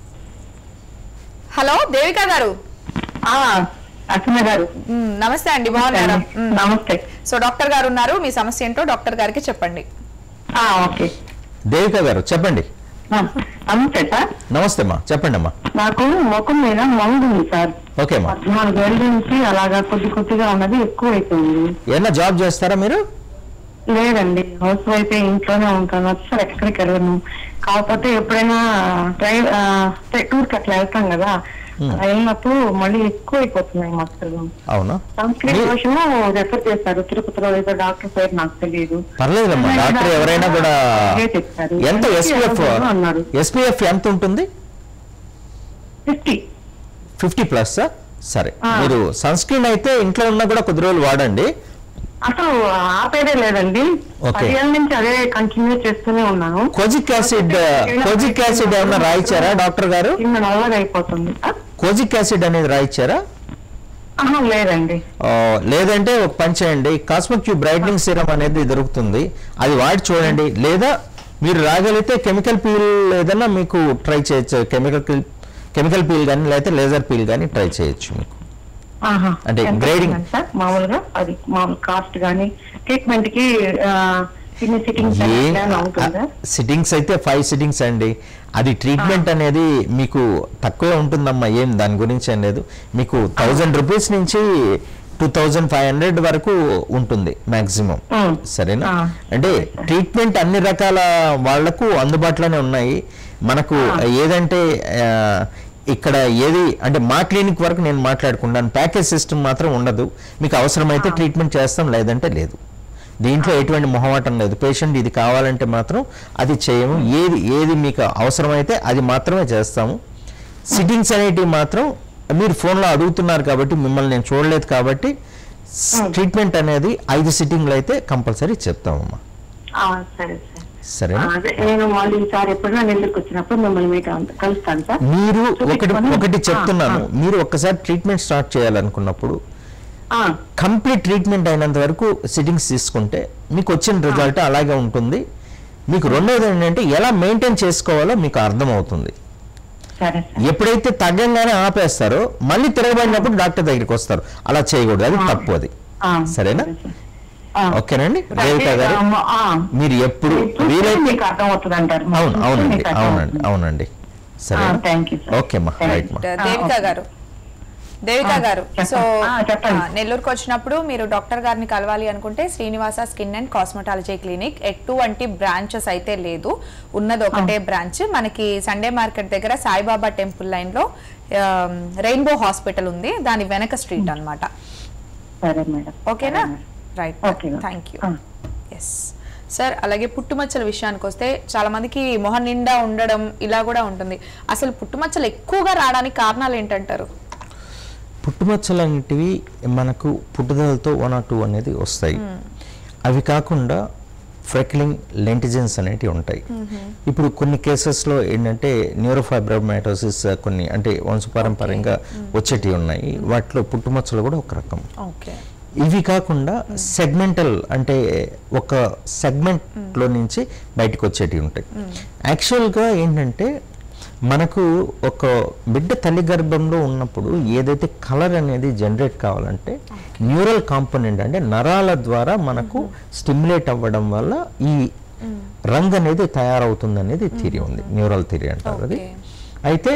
హలో దేవిక గారు అర్చన గారు మ్, నమస్తే అండి బాగున్నారా మ్, నమస్తే సో డాక్టర్ గారు ఉన్నారు మీ సమస్య ఏంటో డాక్టర్ గారికి చెప్పండి ఆ, ఓకే దేవిక గారు చెప్పండి ఆ, నమస్తే సార్ నమస్తే అమ్మా చెప్పండి అమ్మా నాకు ముఖం మీద మంగు ఉంది సార్ ఓకే అమ్మా పద్నాలుగేళ్ళ నుంచి అలాగా కొద్ది కొద్దిగా ఉన్నది ఎక్కువ అయిపోయింది ఏమన్నా జాబ్ చేస్తారా మీరు లేదండి హౌస్ వైఫ్ ఇంట్లోనే ఉంటాను అసలు ఎక్కడికి వెళ్ళను కాకపోతే ఎప్పుడైనా డ్రైవ్ టూర్ కి అట్లా వెళ్తాం కదా అలా వెళ్ళినప్పుడు మళ్ళీ ఎక్కువ అయిపోతున్నాయి మచ్చలు అవునా సంస్కృతి మీ- కోసము రెఫర్ చేస్తారు తిరుపతిలో ఏదో డాక్టర్ పేరు నాకు తెలియదు పర్లేదమ్మా డాక్టర్ ఎవరైనా కూడా అదే చెప్తారు. ఎంత ఎస్పీఎఫ్ అన్నారు ఎస్పీఎఫ్ ఎంత ఉంటుంది ఫిఫ్టీ ఫిఫ్టీ ప్లస్ సరే ఆ. మీరు సన్ స్క్రీన్ అయితే ఇంట్లో ఉన్నా కూడా కొద్ది రోజులు వాడండి అసలు ఆపేదే లేదండి ఓకే. పదిహేను నుంచి అదే కంటిన్యూ చేస్తూనే ఉన్నాను కోజిక్ యాసిడ్ కోజిక్ యాసిడ్ ఏమన్నా రాయిచ్చారా డాక్టర్ గారు కింద నల్లగా అయిపోతుంది ఆ? కోజిక్ యాసిడ్ అనేది రాయిచ్చారా ఆహా, లేదండి ఆ, లేదంటే ఒక పని చేయండి కాస్మిక్ క్యూ బ్రైట్నింగ్ సిరమ్ అనేది దొరుకుతుంది అది వాడి చూడండి లేదా మీరు రాగలిగితే కెమికల్ పీల్ ఏదన్నా మీకు ట్రై చేయొచ్చు కెమికల్ కెమికల్ పీల్ కానీ లేకపోతే లేజర్ పీల్ కానీ ట్రై చేయొచ్చు మీకు ఆహా. అంటే ఎంత grading. అవుతుందండి సార్ మామూలుగా అది మామూలు కాస్ట్ గానీ ట్రీట్మెంట్ కి చిన్న సిట్టింగ్ అవుతుందా సిట్టింగ్స్ అయితే ఫైవ్ సిట్టింగ్స్ అండి అది ట్రీట్మెంట్ అనేది మీకు తక్కువే ఉంటుందమ్మా ఏం దాని గురించి ఏం లేదు మీకు థౌజండ్ రూపీస్ నుంచి టూ థౌజండ్ ఫైవ్ హండ్రెడ్ వరకు ఉంటుంది మాక్సిమం Mm. సరేనా Ah. అంటే ట్రీట్మెంట్ అన్ని రకాల వాళ్లకు అందుబాటులోనే ఉన్నాయి మనకు ఏదంటే ఆ, ఇక్కడ ఏది అంటే మా క్లినిక్ వరకు నేను మాట్లాడుకున్నాను ప్యాకేజ్ సిస్టమ్ మాత్రం ఉండదు మీకు అవసరమైతే ట్రీట్మెంట్ చేస్తాం లేదంటే లేదు దీంట్లో ఎటువంటి మొహమాటం లేదు పేషెంట్ ఇది కావాలంటే మాత్రం అది చేయము ఏది ఏది మీకు అవసరమైతే అది మాత్రమే చేస్తాము సిట్టింగ్స్ అనేటివి మాత్రం మీరు ఫోన్లో అడుగుతున్నారు కాబట్టి మిమ్మల్ని నేను చూడలేదు కాబట్టి ట్రీట్మెంట్ అనేది ఐదు సిట్టింగ్లు అయితే కంపల్సరీ చెప్తామమ్మా ఆ, సరే సార్ సరేనా ఆ, అదే నేను మళ్ళీ ఈసారి ఎప్పుడైనా నెల్లూరుకి వచ్చినప్పుడు మిమ్మల్ని మీకు అంత- కలుస్తాను సార్ మీరు ఒకటి చూపించుకొని- ఒకటి చెప్తున్నాను ఆ, మీరు ఒక్కసారి ట్రీట్మెంట్ స్టార్ట్ చేయాలనుకున్నప్పుడు ఆ, కంప్లీట్ ట్రీట్మెంట్ అయినంత వరకు సిట్టింగ్స్ తీసుకుంటే మీకు వచ్చిన రిజల్ట్ అలాగే ఉంటుంది మీకు రెండోది ఏంటంటే ఎలా మెయింటైన్ చేసుకోవాలో మీకు అర్థమవుతుంది సరే సార్ ఎప్పుడైతే తగ్గంగానే ఆపేస్తారో మళ్ళీ తిరగబడినప్పుడు డాక్టర్ దగ్గరికి వస్తారు అలా చేయకూడదు అది తప్పు అది ఆ, సరేనా సరే సార్. ఆ. ఓకేనండి రేవిక గారు ఆ, ఆ. మీరు ఎప్పుడు చూస్తే వీలైతే మీకు అర్థమవుతుంది అంటారు అవును చూస్తే అవునండి మీకు అవునండి అర్థమవుతుంది. అవునండి సరే ఆ, thank you, sir. ఓకే అమ్మా Thank రైట్ you. మా డ- దేవిక ఓకే. గారు దేవిక ఆ, గారు చెప్పండి. సో ఆ, చెప్పండి. ఆ, నెల్లూరుకు వచ్చినప్పుడు మీరు డాక్టర్ గారిని కలవాలి అనుకుంటే Srinivasa skin and cosmetology clinic ఎటువంటి బ్రాంచెస్ అయితే లేదు ఉన్నది ఒకటే బ్రాంచ్ మనకి సండే మార్కెట్ దగ్గర సాయిబాబా టెంపుల్ లైన్ లో రెయిన్బో హాస్పిటల్ ఉంది దాని వెనక స్ట్రీట్ అన్నమాట సరే మేడం ఓకేనా సరే madam. Right okay madam. Thank you ఆ. ఎస్ సార్ అలాగే పుట్టుమచ్చల విషయానికి వస్తే చాలా మందికి మొహం నిండా ఉండడం ఇలా కూడా ఉంటుంది అసలు పుట్టుమచ్చలు ఎక్కువగా రావడానికి కారణాలు ఏంటంటారు పుట్టుమచ్చలు అనేటివి మనకు పుట్టుదలతో వన్ ఆర్ టూ అనేది వస్తాయి అవి కాకుండా ఫ్రెక్లింగ్ లెంటిజెన్స్ అనేటివి ఉంటాయి ఇప్పుడు కొన్ని కేసెస్లో ఏంటంటే న్యూరోఫైబ్రోమైటోసిస్ కొన్ని అంటే వంశపారంపర్యంగా వచ్చేటివి ఉన్నాయి వాటిలో పుట్టుమచ్చలు కూడా ఒక రకం ఓకే ఇవి కాకుండా సెగ్మెంటల్ అంటే ఒక సెగ్మెంట్లో నుంచి బయటకు వచ్చేటివి ఉంటాయి యాక్చువల్గా ఏంటంటే మనకు ఒక బిడ్డ తల్లి గర్భంలో ఉన్నప్పుడు ఏదైతే కలర్ అనేది జనరేట్ కావాలంటే న్యూరల్ కాంపోనెంట్ అంటే నరాల ద్వారా మనకు స్టిమ్యులేట్ అవ్వడం వల్ల ఈ రంగు అనేది తయారవుతుంది అనేది థిరీ ఉంది న్యూరల్ థిరీ అంటారు అది Okay. అయితే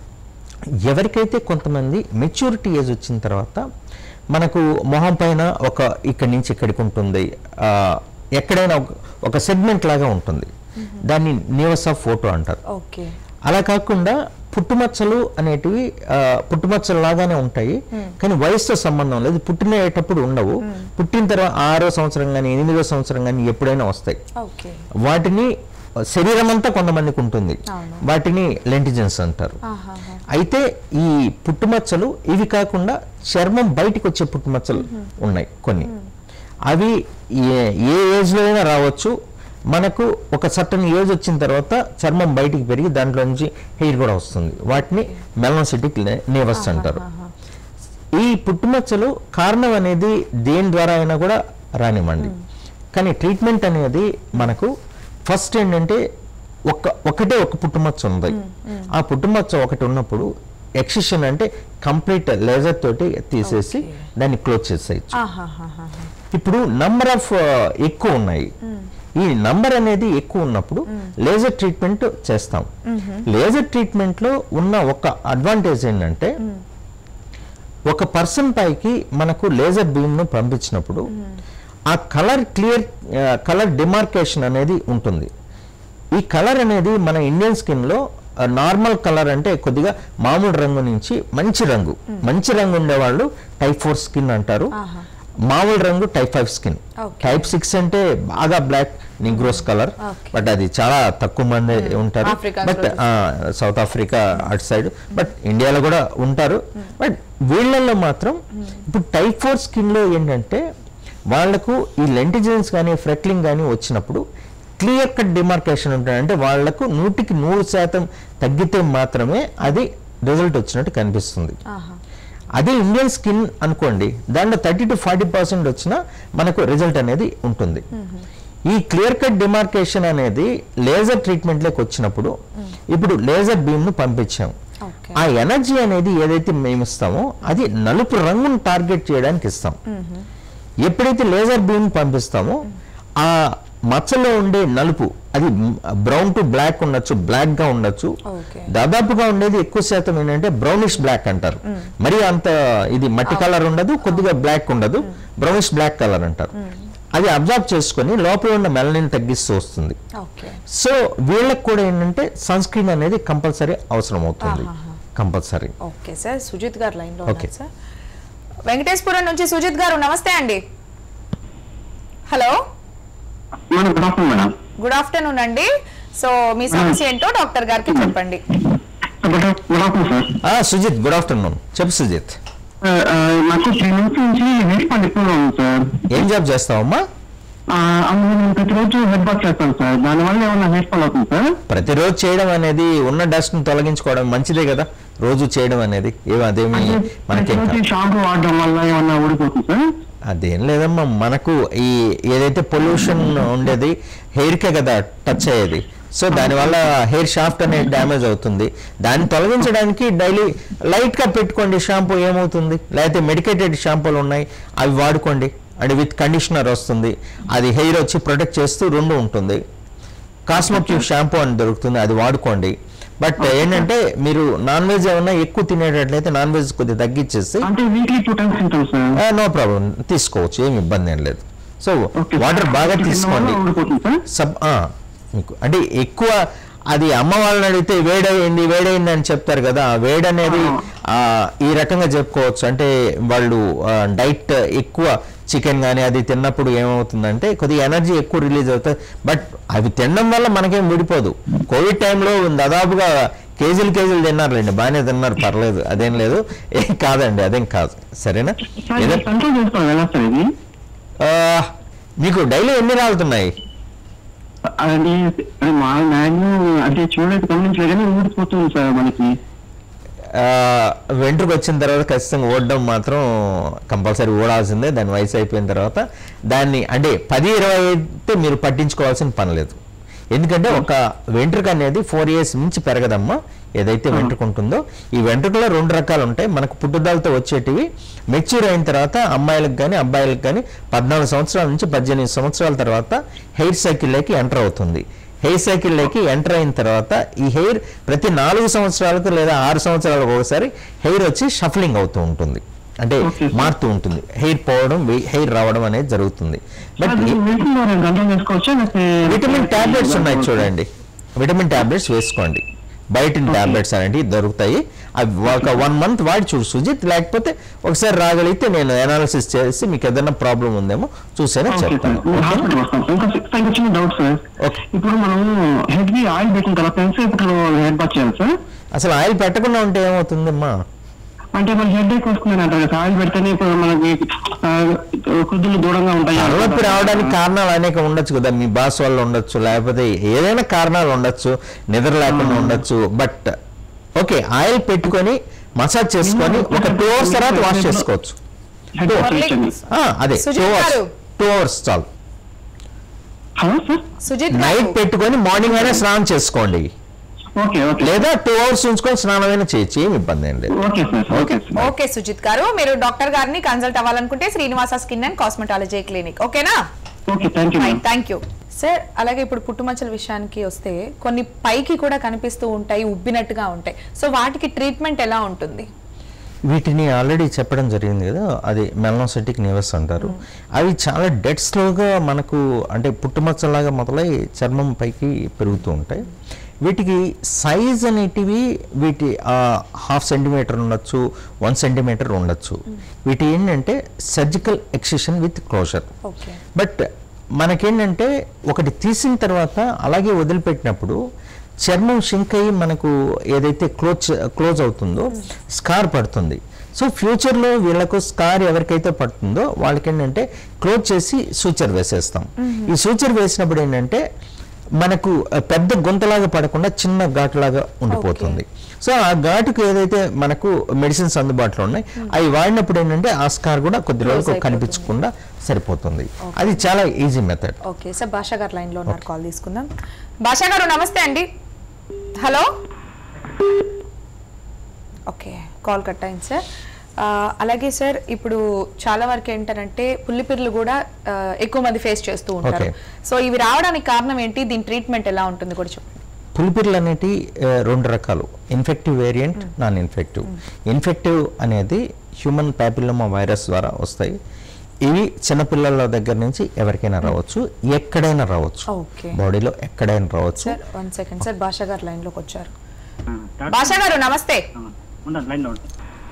ఎవరికైతే కొంతమంది మెచ్యూరిటీ ఏజ్ వచ్చిన తర్వాత మనకు మొహం పైన ఒక ఇక్కడి నుంచి ఇక్కడికి ఉంటుంది ఆ, ఎక్కడైనా ఒక- ఒక సెగ్మెంట్ లాగా ఉంటుంది దాన్ని నివస ఫోటో అంటారు ఓకే అలా కాకుండా పుట్టుమచ్చలు అనేటివి ఆ, పుట్టుమచ్చలు లాగానే ఉంటాయి కానీ వయసుతో సంబంధం లేదు పుట్టినప్పుడు ఉండవు పుట్టిన తర్వాత ఆరో సంవత్సరం కానీ ఎనిమిదో సంవత్సరం కానీ ఎప్పుడైనా వస్తాయి ఓకే వాటిని శరీరం అంతా కొంతమందికి ఉంటుంది అవును. వాటిని లెంటిజెన్స్ అంటారు ఆహాహా. అయితే ఈ పుట్టుమచ్చలు ఇవి కాకుండా చర్మం బయటికి వచ్చే పుట్టుమచ్చలు ఉన్నాయి కొన్ని అవి ఏ ఏ ఏజ్లో అయినా రావచ్చు మనకు ఒక సర్టన్ ఏజ్ వచ్చిన తర్వాత చర్మం బయటికి పెరిగి దాంట్లో నుంచి హెయిర్ కూడా వస్తుంది వాటిని మెలనోసిటిక్ నేవస్ అంటారు ఈ పుట్టుమచ్చలు కారణం అనేది దేని ద్వారా అయినా కూడా రానివ్వండి కానీ ట్రీట్మెంట్ అనేది మనకు ఫస్ట్ ఏంటంటే ఒక ఒకటే ఒక పుట్టుమచ్చ ఉంది ఆ పుట్టుమచ్చ ఒకటి ఉన్నప్పుడు ఎక్సిషన్ అంటే కంప్లీట్ లేజర్ తోటి తీసేసి దాన్ని క్లోజ్ చేసేయచ్చు ఆహాహాహా. ఇప్పుడు నంబర్ ఆఫ్ ఎక్కువ ఉన్నాయి ఈ నంబర్ అనేది ఎక్కువ ఉన్నప్పుడు లేజర్ ట్రీట్మెంట్ చేస్తాం లేజర్ ట్రీట్మెంట్ లో ఉన్న ఒక అడ్వాంటేజ్ ఏంటంటే ఒక పర్సన్ పైకి మనకు లేజర్ బీమ్ ను పంపించినప్పుడు ఆ కలర్ క్లియర్ కలర్ డిమార్కేషన్ అనేది ఉంటుంది ఈ కలర్ అనేది మన ఇండియన్ స్కిన్ లో నార్మల్ కలర్ అంటే కొద్దిగా మామూలు రంగు నుంచి మంచి రంగు మంచి రంగు ఉండేవాళ్ళు టైప్ ఫోర్ స్కిన్ అంటారు ఆహా. మామూలు రంగు type five skin Okay. Type six అంటే బాగా black negroes colour Okay. But అది చాలా తక్కువ మంది ఉంటారు Africans బట్ లో సౌత్ ఆఫ్రికా అటు సైడ్ బట్ ఇండియాలో కూడా ఉంటారు బట్ వీళ్ళల్లో మాత్రం ఇప్పుడు టైప్ ఫోర్ స్కిన్ లో ఏంటంటే వాళ్లకు ఈ లెంటిజెన్స్ కానీ ఫ్రెక్లింగ్ కానీ వచ్చినప్పుడు క్లియర్ కట్ డిమార్కేషన్ ఉంటుంది అంటే వాళ్లకు నూటికి నూరు శాతం తగ్గితే మాత్రమే అది రిజల్ట్ వచ్చినట్టు కనిపిస్తుంది ఆహా. అదే ఇండియన్ స్కిన్ అనుకోండి దాంట్లో థర్టీ టు ఫార్టీ పర్సెంట్ వచ్చినా మనకు రిజల్ట్ అనేది ఉంటుంది ఈ క్లియర్ కట్ డిమార్కేషన్ అనేది లేజర్ ట్రీట్మెంట్లోకి వచ్చినప్పుడు ఇప్పుడు లేజర్ బీమ్ను పంపించాం ఓకే ఆ ఎనర్జీ అనేది ఏదైతే మేము ఇస్తామో అది నలుపు రంగును టార్గెట్ చేయడానికి ఇస్తాం ఎప్పుడైతే లేజర్ బీమ్ పంపిస్తామో ఆ మచ్చలో ఉండే నలుపు అది బ్రౌన్ టు బ్లాక్ ఉండొచ్చు బ్లాక్ గా ఉండొచ్చు Okay. దాదాపుగా ఉండేది ఎక్కువ శాతం ఏంటంటే బ్రౌనిష్ బ్లాక్ అంటారు మరి అంత ఇది మట్టి కలర్ ఉండదు కొద్దిగా బ్లాక్ ఉండదు బ్రౌనిష్ బ్లాక్ కలర్ అంటారు అది అబ్జర్వ్ చేసుకొని లోపల ఉన్న మెలనిన్ తగ్గిస్తూ వస్తుంది ఓకే సో వీళ్ళకి కూడా ఏంటంటే సన్ స్క్రీన్ అనేది కంపల్సరీ అవసరం అవుతుంది ఆహాహా. కంపల్సరీ ఓకే సార్ సుజిత్ గారు లైన్ లో Okay. ఉన్నారు సార్ వెంకటేశ్వరం నుంచి సుజిత్ గారు నమస్తే అండి hello madam good afternoon madam good afternoon అండి సో మీ సమస్య ఏంటో డాక్టర్ గారికి చెప్పండి good good afternoon sir Sujith good afternoon చెప్పు సుజిత్ నాకు త్రీ మంత్స్ నుంచి హెయిర్ ఫాల్ ఎక్కువగా ఉంది సార్ ఏం జాబ్ చేస్తావమ్మా ఆ, అందులో నేను ప్రతిరోజు హెడ్ బాత్ చేస్తాను సార్ దానివల్ల ఏమన్నా హెయిర్ ఫాల్ అవుతుంది సార్ ప్రతిరోజు చేయడం అనేది ఉన్న డస్ట్ ని తొలగించుకోవడం మంచిదే కదా రోజు చేయడం అనేది ఏమి అదేమి మనకేం కాదు. ప్రతిరోజు షాంపూ వాడడం వల్ల ఏమన్నా ఊడిపోతుంది సార్ అదేం లేదమ్మా మనకు ఈ ఏదైతే పొల్యూషన్ ఉండేది హెయిర్కే కదా టచ్ అయ్యేది సో దానివల్ల హెయిర్ షాఫ్ట్ అనేది డ్యామేజ్ అవుతుంది దాన్ని తొలగించడానికి డైలీ లైట్గా పెట్టుకోండి షాంపూ ఏమవుతుంది లేకపోతే మెడికేటెడ్ షాంపూలు ఉన్నాయి అవి వాడుకోండి అండ్ విత్ కండిషనర్ వస్తుంది అది హెయిర్ వచ్చి ప్రొటెక్ట్ చేస్తూ రెండు ఉంటుంది కాస్మెటిక్ షాంపూ అని దొరుకుతుంది అది వాడుకోండి బట్ ఏంటంటే మీరు నాన్ వెజ్ ఏమన్నా ఎక్కువ తినేటట్లయితే నాన్ వెజ్ కొద్దిగా తగ్గించేసి అంటే వీక్లీ టూ టైమ్స్ తింటాం సార్ నో ప్రాబ్లం తీసుకోవచ్చు ఏమి ఇబ్బంది ఏం లేదు సో ఓకే వాటర్ సార్. బాగా దీనివల్ల తీసుకోండి ఊడిపోతుంది సార్ సబ్ ఆ, మీకు అంటే ఎక్కువ అది అమ్మ వాళ్ళని అడిగితే వేడయింది వేడయింది అని చెప్తారు కదా ఆ వేడి అనేది ఆ, ఈ రకంగా చెప్పుకోవచ్చు అంటే వాళ్ళు డైట్ ఎక్కువ చికెన్ కానీ అది తిన్నప్పుడు ఏమవుతుందంటే కొద్దిగా ఎనర్జీ ఎక్కువ రిలీజ్ అవుతుంది బట్ అవి తినడం వల్ల మనకేం విడిపోదు కోవిడ్ టైంలో దాదాపుగా కేజీలు కేజీలు తిన్నారులేండి బాగానే తిన్నారు పర్లేదు అదేం లేదు ఏం కాదండి అదేం కాదు సరేనా సార్ ఏదో కంట్రోల్ చేసుకోవాలి ఎలా సార్ ఇది ఆ, మీకు డైలీ ఎన్ని రాలుతున్నాయి అది అది మా మ్యాక్సిమం అంటే చూడలేదు గమనించలేదు కానీ ఊడిపోతుంది సార్ మనకి ఆ, వెంట్రుకు వచ్చిన తర్వాత ఖచ్చితంగా ఓడడం మాత్రం కంపల్సరీ ఓడాల్సిందే దాని వయసు అయిపోయిన తర్వాత దాన్ని అంటే పది ఇరవై అయితే మీరు పట్టించుకోవాల్సిన పని లేదు ఎందుకంటే ఒక వెంట్రుక అనేది ఫోర్ ఇయర్స్ మించి పెరగదమ్మా ఏదైతే వెంట్రుక ఉంటుందో ఈ వెంట్రుకలో రెండు రకాలు ఉంటాయి మనకు పుట్టుదలతో వచ్చేటివి మెచ్యూర్ అయిన తర్వాత అమ్మాయిలకు కానీ అబ్బాయిలకు కానీ పద్నాలుగు సంవత్సరాల నుంచి పద్దెనిమిది సంవత్సరాల తర్వాత హెయిర్ సైకిల్లోకి ఎంటర్ అవుతుంది హెయిర్ సైకిల్లోకి ఎంటర్ అయిన తర్వాత ఈ హెయిర్ ప్రతి నాలుగు సంవత్సరాలకు లేదా ఆరు సంవత్సరాలకు ఒకసారి హెయిర్ వచ్చి షఫలింగ్ అవుతూ ఉంటుంది అంటే Okay, sir. మారుతూ ఉంటుంది హెయిర్ పోవడం హెయిర్ రావడం అనేది జరుగుతుంది బట్ మెడిసిన్ ద్వారా కంట్రోల్ చేసుకోవచ్చా లేకపోతే విటమిన్ టాబ్లెట్స్ ఉన్నాయి చూడండి విటమిన్ టాబ్లెట్స్ వేసుకోండి బయట టాబ్లెట్స్ అనేవి దొరుకుతాయి అవి ఒక వన్ మంత్ వాడి చూడు సుజిత్ లేకపోతే ఒకసారి రాగలిగితే నేను అనాలిసిస్ చేసి మీకు ఏదైనా ప్రాబ్లం ఉందేమో చూసేనా ఓకే సార్ చెప్తాను నేను హాస్పిటల్ వస్తాను సార్. ఇంకా ఇంకా ఇంకా చిన్న డౌట్ సార్ ఓకే. ఇప్పుడు మనం హెడ్ కి ఆయిల్ పెట్టిన తర్వాత ఎంతసేపు హెడ్ బాత్ చేయాలి సార్ అసలు ఆయిల్ పెట్టకుండా ఉంటే ఏమవుతుందమ్మా అంటే మన హెడ్ ఎక్ వస్తుందని అంటారు కదా ఆయిల్ పెడితేనే ఇప్పుడు మనకి ఆ, కుదులు దూరంగా ఉంటాయి తలనొప్పి రావడానికి కారణాలు అనేక ఉండొచ్చు కదా మీ బాస్ వల్ల ఉండొచ్చు లేకపోతే ఏదైనా కారణాలు ఉండొచ్చు నిద్ర లేకుండా ఉండొచ్చు బట్ ఓకే ఆయిల్ పెట్టుకొని మసాజ్ చేసుకొని ఒక టూ అవర్స్ తర్వాత వాష్ చేసుకోవచ్చు హెడ్ వాష్ Morning. చేయండి ఆ, అదే టూ సుజిత్ అవర్స్ గారు. టూ అవర్స్ చాలు హలో సార్ సుజిత్ నైట్ గారు పెట్టుకొని మార్నింగ్ అయినా స్నానం చేసుకోండి ఓకే ఓకే లేదా టూ అవర్స్ ఉంచుకొని స్నానం అయినా చేయొచ్చు ఏమి ఇబ్బంది ఏం లేదు okay sir okay sir okay Sujith గారు మీరు డాక్టర్ గారిని కన్సల్ట్ అవ్వాలనుకుంటే Srinivasa skin and cosmetology clinic ఓకేనా okay thank you fine thank you sir అలాగే ఇప్పుడు పుట్టుమచ్చల విషయానికి వస్తే కొన్ని పైకి కూడా కనిపిస్తూ ఉంటాయి ఉబ్బినట్టుగా ఉంటాయి సో వాటికి ట్రీట్మెంట్ ఎలా ఉంటుంది వీటిని ఆల్రెడీ చెప్పడం జరిగింది కదా అది మెలనోసెటిక్ నేవస్ అంటారు అవి చాలా డెడ్ స్లోగా మనకు అంటే పుట్టుమచ్చలాగా మొదలై చర్మం పైకి పెరుగుతూ ఉంటాయి వీటికి సైజ్ అనేటివి వీటి హాఫ్ సెంటీమీటర్ ఉండొచ్చు వన్ సెంటీమీటర్ ఉండొచ్చు వీటి ఏంటంటే surgical excision with closure okay but మనకేంటంటే ఒకటి తీసిన తర్వాత అలాగే వదిలిపెట్టినప్పుడు చర్మం షింక్ అయ్యి మనకు ఏదైతే క్లోజ్ క్లోజ్ అవుతుందో స్కార్ పడుతుంది సో ఫ్యూచర్లో వీళ్ళకు స్కార్ ఎవరికైతే పడుతుందో వాళ్ళకి ఏంటంటే క్లోజ్ చేసి సూచర్ వేసేస్తాం ఈ సూచర్ వేసినప్పుడు ఏంటంటే మనకు ఆ, పెద్ద గుంతలాగా పడకుండా చిన్న ఘాటులాగా ఉండిపోతుంది సో ఆ ఘాటుకు ఏదైతే మనకు మెడిసిన్స్ అందుబాటులో ఉన్నాయి అవి వాడినప్పుడు ఏంటంటే ఆ స్కార్ కూడా కొద్ది రోజులకు అయిపోతుంది. కనిపించకుండా సరిపోతుంది అది చాలా ఈజీ మెథడ్ ఓకే సార్ భాషా గారు లైన్ లో ఉన్నారు కాల్ తీసుకుందాం భాషా గారు నమస్తే అండి హలో ఓకే కాల్ కట్ అయింది సార్ ఆ, అలాగే సార్ ఇప్పుడు చాలా వరకు ఏంటంటే పుల్లిపిర్లు కూడా ఆ, ఎక్కువ మంది ఫేస్ చేస్తూ ఉంటారు Okay. సో ఇవి రావడానికి కారణం ఏంటి దీని ట్రీట్మెంట్ ఎలా ఉంటుంది కూడా చెప్పండి పులిపిర్లు అనేటి ఆ, రెండు రకాలు infective variant non infective infective అనేది హ్యూమన్ ప్యాపిలోమా వైరస్ ద్వారా వస్తాయి ఇవి చిన్నపిల్లల దగ్గర నుంచి ఎవరికైనా రావచ్చు ఎక్కడైనా రావచ్చు Okay. బాడీలో ఎక్కడైనా రావచ్చు సార్ వన్ సెకండ్ సార్ భాషా గారు లైన్ లోకి వచ్చారు భాషా గారు నమస్తే ఉండండి లైన్ లో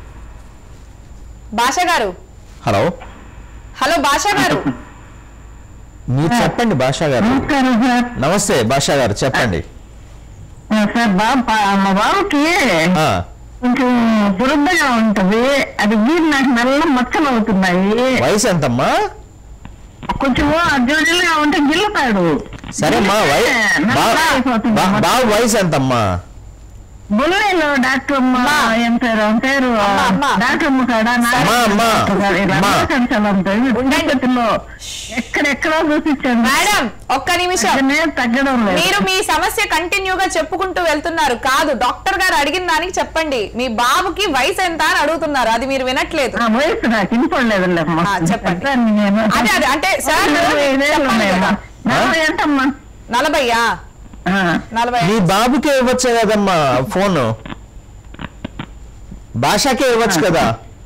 భాషా గారు హలో హలో భాషా గారు మీరు చెప్పండి భాషా గారు నమస్కారం సార్ నమస్తే భాషా గారు చెప్పండి సార్ బాబు మా బాబుకి ఆ, కొంచెం దురదగా ఉంటది అది వీరు నాకు నల్ల మచ్చలు అవుతున్నాయి వయసు ఎంతమ్మా కొంచెం అర్జునుడిగా ఉంటే గిల్లుతాడు సరే మా వయ బా- నల్లగా అయిపోతుంది బా- మొత్తం. బాబు వయసు ఎంతమ్మా బుల్లెలో డాక్టర్ అమ్మ ఏం పేరు ఆమె పేరు అమ్మ, అమ్మ. డాక్టర్ అమ్మ కాడ అమ్మ, అమ్మ. అమ్మ. కంచాలంలో ఎక్కడెక్కడో చూపించాను మేడం ఒక్క నిమిషం అసలే తగ్గడం లేదు మీరు మీ సమస్య కంటిన్యూగా చెప్పుకుంటూ వెళ్తున్నారు కాదు డాక్టర్ గారు అడిగిన దానికి చెప్పండి మీ బాబుకి వయసు ఎంత అని అడుగుతున్నారు అది మీరు వినట్లేదు ఆ వయసు నాకు వినపడలేదులే అమ్మ. ఆ, చెప్పండి. సార్, నేను- అదే అదే అంటే సార్ నలభై ఐదేళ్ళు చెప్పాలి ఉన్నాయమ్మా. కదా. నలభై ఎంతమ్మా నలభయ్యా ఆ. నలభై నీ బాబుకే ఇవ్వచ్చు కదమ్మా ఫోను భాషకే ఇవ్వచ్చు కదా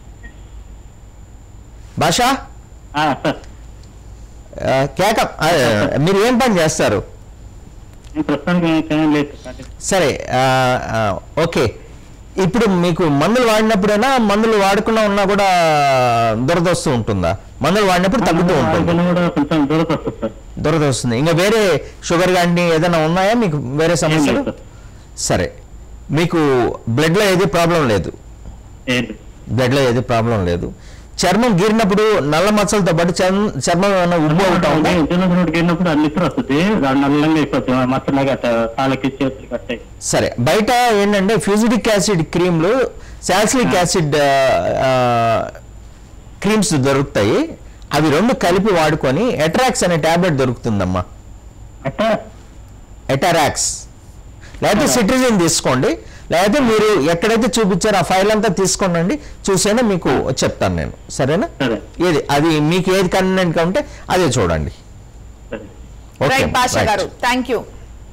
భాష ఆ, సార్ ఆ, కేక ఆ, మీరు ఏం పని చేస్తారు నేను ప్రస్తుతానికి ఏం లేదు సార్. సరే ఆ, ఆ, ఓకే ఇప్పుడు మీకు మందులు వాడినప్పుడైనా మందులు వాడకుండా ఉన్నా కూడా దురద వస్తూ ఉంటుందా మందులు వాడినప్పుడు తగ్గుతూ ఉంటుంది ఆరోగ్యం కూడా కొంచెం దూరం వస్తుంది సార్ దురద వస్తుంది ఇంకా వేరే షుగర్ కానీ ఏదైనా ఉన్నాయా మీకు వేరే సమస్యలు లేదు సార్. సరే మీకు బ్లడ్లో ఏది ప్రాబ్లం లేదు ఏంటి బ్లడ్లో ఏది ప్రాబ్లం లేదు చర్మం గీరినప్పుడు నల్ల మచ్చలతో పాటు చర్మం చర్మం ఏమైనా ఉబ్బు అవుతా ఉందా ఉద్యోగం రోడ్డుకి వెళ్ళినప్పుడు అన్ని నిద్ర వస్తుంది దాని నల్లంగా అయిపోతుంది మచ్చలాగా అట్ట కాళ్ళకి చేతులు కట్టాయి సరే బయట ఏంటంటే ఫ్యూజిడిక్ యాసిడ్ క్రీమ్లు శాల్సిలిక్ యాసిడ్ క్రీమ్స్ దొరుకుతాయి అవి రెండు కలిపి వాడుకొని ఎట్రాక్స్ అనే టాబ్లెట్ దొరుకుతుందమ్మా అట్ట ఎటారాక్స్ లేకపోతే సిటిజన్ తీసుకోండి లేకపోతే మీరు ఎక్కడైతే చూపించారో ఆ ఫైల్ అంతా తీసుకోండి చూసైనా మీకు చెప్తాను నేను సరేనా సరే. ఏది అది మీకు ఏది కన్వీనెంట్ గా ఉంటే అదే చూడండి సరే ఓకే రైట్ భాష రైట్. గారు థ్యాంక్ యూ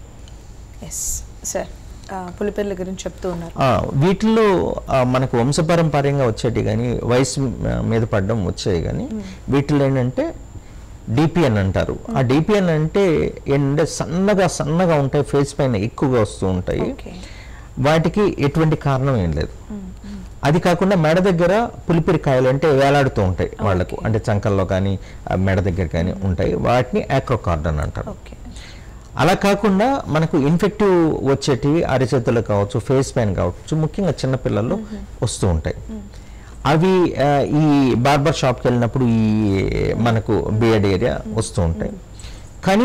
ఎస్ సార్ పులిపిర్ల గురించి చెప్తూ ఉన్నారు ఆ, వీటిల్లో ఆ, మనకు వంశపారంపర్యంగా వచ్చేటి కానీ వయసు మ- మీద పడడం వచ్చాయి కానీ వీటిలో ఏంటంటే డిపిఎన్ అంటారు ఆ డిపిఎన్ అంటే ఏంటంటే సన్నగా సన్నగా ఉంటాయి ఫేస్ పైన ఎక్కువగా వస్తూ ఉంటాయి ఓకే వాటికి ఎటువంటి కారణం ఏం లేదు అది కాకుండా మెడ దగ్గర పులిపిరి కాయలు అంటే వేలాడుతూ ఉంటాయి వాళ్ళకు అంటే చంకల్లో కానీ ఆ మెడ దగ్గర కానీ ఉంటాయి వాటిని యాక్రోకార్డన్ అంటారు ఓకే అలా కాకుండా మనకు ఇన్ఫెక్టివ్ వచ్చేటివి అరిచేతులు కావచ్చు ఫేస్ పెయిన్ కావచ్చు ముఖ్యంగా చిన్నపిల్లల్లో వస్తూ ఉంటాయి అవి ఆ, ఈ బార్బర్ షాప్కి వెళ్ళినప్పుడు ఈ మనకు బియర్డ్ ఏరియా వస్తూ ఉంటాయి కానీ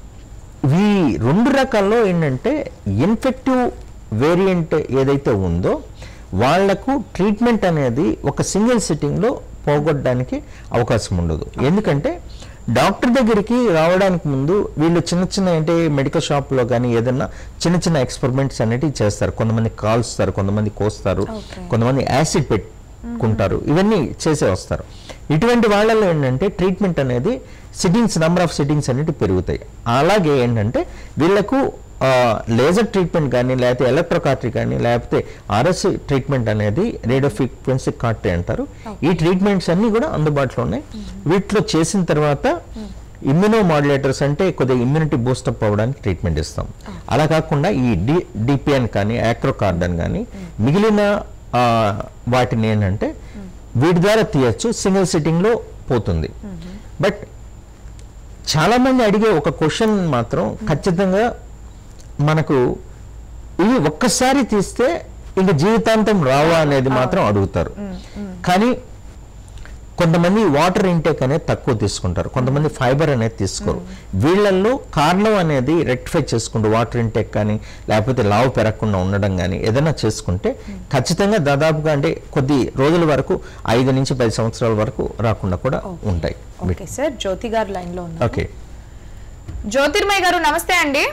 ఈ రెండు రకాల్లో ఏంటంటే ఇన్ఫెక్టివ్ వేరియంట్ ఏదైతే ఉందో వాళ్లకు ట్రీట్మెంట్ అనేది ఒక సింగిల్ సిట్టింగ్లో పోగొట్టడానికి అవకాశం ఉండదు ఎందుకంటే డాక్టర్ దగ్గరికి రావడానికి ముందు వీళ్ళు చిన్న చిన్న ఏంటి మెడికల్ షాప్లో కానీ ఏదైనా చిన్న చిన్న ఎక్స్పెరిమెంట్స్ అనేటివి చేస్తారు కొంతమంది కాల్స్తారు కొంతమంది కోస్తారు Okay. కొంతమంది యాసిడ్ పెట్టుకుంటారు ఇవన్నీ చేసే వస్తారు ఇటువంటి వాళ్ళలో ఏంటంటే ట్రీట్మెంట్ అనేది సిట్టింగ్స్ నెంబర్ ఆఫ్ సిట్టింగ్స్ అనేవి పెరుగుతాయి అలాగే ఏంటంటే వీళ్ళకు లేజర్ ట్రీట్మెంట్ కానీ లేకపోతే ఎలక్ట్రోకార్టీ కానీ లేకపోతే ఆర్ఎస్ ట్రీట్మెంట్ అనేది రేడియో ఫ్రీక్వెన్సీ కార్టీ అంటారు ఈ ట్రీట్మెంట్స్ అన్నీ కూడా అందుబాటులో ఉన్నాయి వీటిలో చేసిన తర్వాత ఇమ్యూనో మాడ్యులేటర్స్ అంటే కొద్దిగా ఇమ్యూనిటీ బూస్టప్ అవ్వడానికి ట్రీట్మెంట్ ఇస్తాం అలా కాకుండా ఈ డి డిపిఎన్ కానీ యాక్రోకార్డన్ కానీ మిగిలిన ఆ, వాటిని ఏంటంటే వీటి ద్వారా తీయచ్చు సింగిల్ సిట్టింగ్లో పోతుంది బట్ చాలా మంది అడిగే ఒక క్వశ్చన్ మాత్రం ఖచ్చితంగా మనకు ఇవి ఒక్కసారి తీస్తే ఇంక జీవితాంతం రావా అనేది మాత్రం అడుగుతారు కానీ కొంతమంది వాటర్ ఇంటేక్ అనేది తక్కువ తీసుకుంటారు కొంతమంది ఫైబర్ అనేది తీసుకోరు వీళ్ళల్లో కారణం అనేది రెక్టిఫై చేసుకుంటూ వాటర్ ఇంటేక్ కానీ లేకపోతే లావు పెరగకుండా ఉండడం కానీ ఏదైనా చేసుకుంటే ఖచ్చితంగా దాదాపుగా అంటే కొద్ది రోజుల వరకు ఐదు నుంచి పది సంవత్సరాల వరకు రాకుండా కూడా ఉంటాయి ఓకే సార్ జ్యోతి గారు లైన్ లో ఉన్నారు ఓకే జ్యోతిర్మయ్ గారు నమస్తే అండి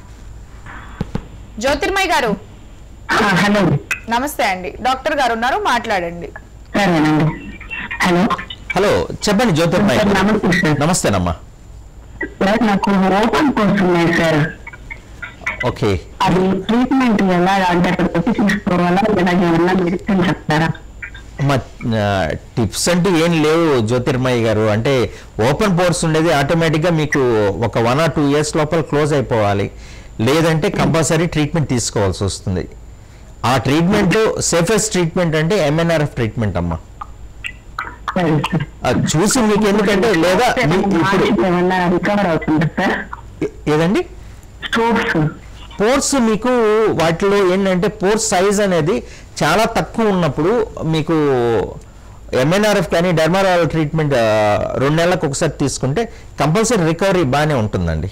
జ్యోతిర్మయ్ గారు హలో నమస్తే అండి డాక్టర్ గారు ఉన్నారు మాట్లాడండి సరేనండి హలో హలో చెప్పండి జ్యోతిర్మయ్య సార్, గారు. నమస్తే సార్. నమస్తేనమ్మా సార్ నాకు ఓపెన్ కోర్స్ ఉన్నాయి సార్ ఓకే అది ట్రీట్మెంట్ ఎలా అంటే అక్కడికి వచ్చి తీసుకోవాలా లేదా ఏమన్నా మెడిసిన్ చెప్తారా మా టిప్స్ అంటూ ఏం లేవు జ్యోతిర్మయ్య గారు అంటే ఓపెన్ పోర్స్ ఉండేది ఆటోమేటిక్గా మీకు ఒక వన్ ఆర్ టూ ఇయర్స్ లోపల క్లోజ్ అయిపోవాలి లేదంటే కంపల్సరీ ట్రీట్మెంట్ తీసుకోవాల్సి వస్తుంది ఆ ట్రీట్మెంట్ సేఫెస్ట్ ట్రీట్మెంట్ అంటే ఎంఎన్ఆర్ఎఫ్ ట్రీట్మెంట్ అమ్మా సరే సార్ అది చూసి మీకు ఎందుకంటే లేదా మీ- ఇప్పుడు ఏమన్నా రికవర్ అవుతుందా సార్ ఏ- ఏదండి స్ట్రోక్స్ పోర్స్ మీకు వాటిలో ఏంటంటే పోర్స్ సైజ్ అనేది చాలా తక్కువ ఉన్నప్పుడు మీకు ఎంఎన్ఆర్ఎఫ్ కానీ డెర్మరాల్ ట్రీట్మెంట్ ఆ, రెండు నెలలకు ఒకసారి తీసుకుంటే కంపల్సరీ రికవరీ బాగానే ఉంటుందండి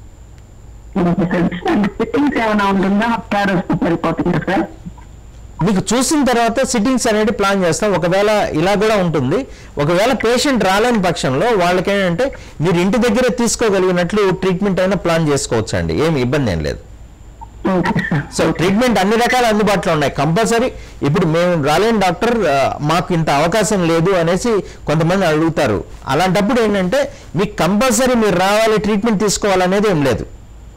ఫిట్టింగ్స్ ఏమైనా ఉంటుందా ప్యాడ్ వస్తే సరిపోతుందా సార్ మీకు చూసిన తర్వాత సిట్టింగ్స్ అనేది ప్లాన్ చేస్తాం ఒకవేళ ఇలా కూడా ఉంటుంది ఒకవేళ పేషెంట్ రాలేని పక్షంలో వాళ్ళకి ఏంటంటే మీరు ఇంటి దగ్గరే తీసుకోగలిగినట్లు ట్రీట్మెంట్ అయినా ప్లాన్ చేసుకోవచ్చు అండి ఏమి ఇబ్బంది ఏం లేదు ఓకే సార్ సో ట్రీట్మెంట్ అన్ని రకాల అందుబాటులో ఉన్నాయి కంపల్సరీ ఇప్పుడు మేము రాలేని డాక్టర్ ఆ, మాకు ఇంత అవకాశం లేదు అనేసి కొంతమంది అడుగుతారు అలాంటప్పుడు ఏంటంటే మీకు కంపల్సరీ మీరు రావాలి ట్రీట్మెంట్ తీసుకోవాలనేది ఏం లేదు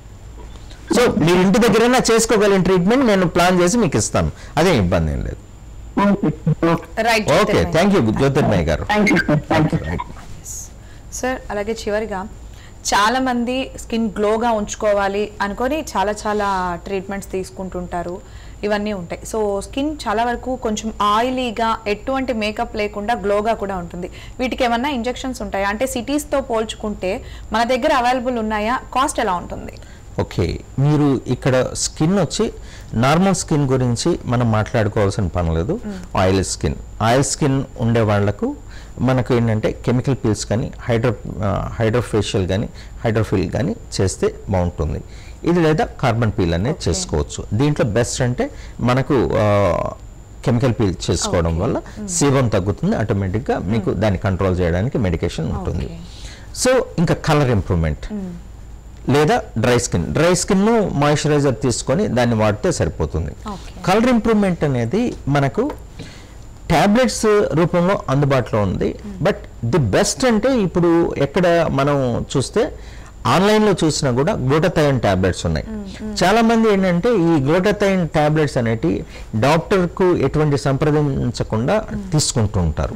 సో మీరు ఇంటి దగ్గరైనా చేసుకోగలిగిన ట్రీట్మెంట్ నేను ప్లాన్ చేసి మీకు ఇస్తాను అదే ఇబ్బంది ఏం లేదు okay okay right okay thank you Jyothirmayya గారు thank you sir thank you right sir అలాగే చివరిగా చాలా మంది స్కిన్ గ్లోగా ఉంచుకోవాలి అనుకొని చాలా చాలా ట్రీట్మెంట్స్ తీసుకుంటుంటారు ఇవన్నీ ఉంటాయి సో స్కిన్ చాలా వరకు కొంచెం ఆయిలీగా ఎటువంటి మేకప్ లేకుండా గ్లోగా కూడా ఉంటుంది వీటికి ఏమన్నా ఇంజెక్షన్స్ ఉంటాయా అంటే సిటీస్తో పోల్చుకుంటే మన దగ్గర అవైలబుల్ ఉన్నాయా కాస్ట్ ఎలా ఉంటుంది ఓకే మీరు ఇక్కడ స్కిన్ వచ్చి నార్మల్ స్కిన్ గురించి మనం మాట్లాడుకోవాల్సిన పని లేదు ఆయిల్ స్కిన్ ఆయిల్ స్కిన్ ఉండే వాళ్ళకు మనకు ఏంటంటే కెమికల్ పీల్స్ కానీ హైడ్రో హైడ్రోఫేషియల్ కానీ హైడ్రోఫిల్ కానీ చేస్తే బాగుంటుంది ఇది లేదా కార్బన్ పీల్ అనేది చేసుకోవచ్చు దీంట్లో బెస్ట్ అంటే మనకు కెమికల్ పీల్ చేసుకోవడం వల్ల సీవం తగ్గుతుంది ఆటోమేటిక్గా మీకు దాన్ని కంట్రోల్ చేయడానికి మెడికేషన్ ఉంటుంది Okay. సో ఇంకా కలర్ ఇంప్రూవ్మెంట్ లేదా dry skin dry skin moisturiser తీసుకొని దాన్ని వాడితే సరిపోతుంది Okay. కలర్ ఇంప్రూవ్మెంట్ అనేది మనకు ట్యాబ్లెట్స్ రూపంలో అందుబాటులో ఉంది బట్ ది బెస్ట్ అంటే ఇప్పుడు ఎక్కడ మనం చూస్తే ఆన్లైన్లో చూసినా కూడా గ్లూటథైన్ ట్యాబ్లెట్స్ ఉన్నాయి చాలా మంది ఏంటంటే ఈ గ్లూటథైన్ ట్యాబ్లెట్స్ అనేటి డాక్టర్కు ఎటువంటి సంప్రదించకుండా తీసుకుంటూ ఉంటారు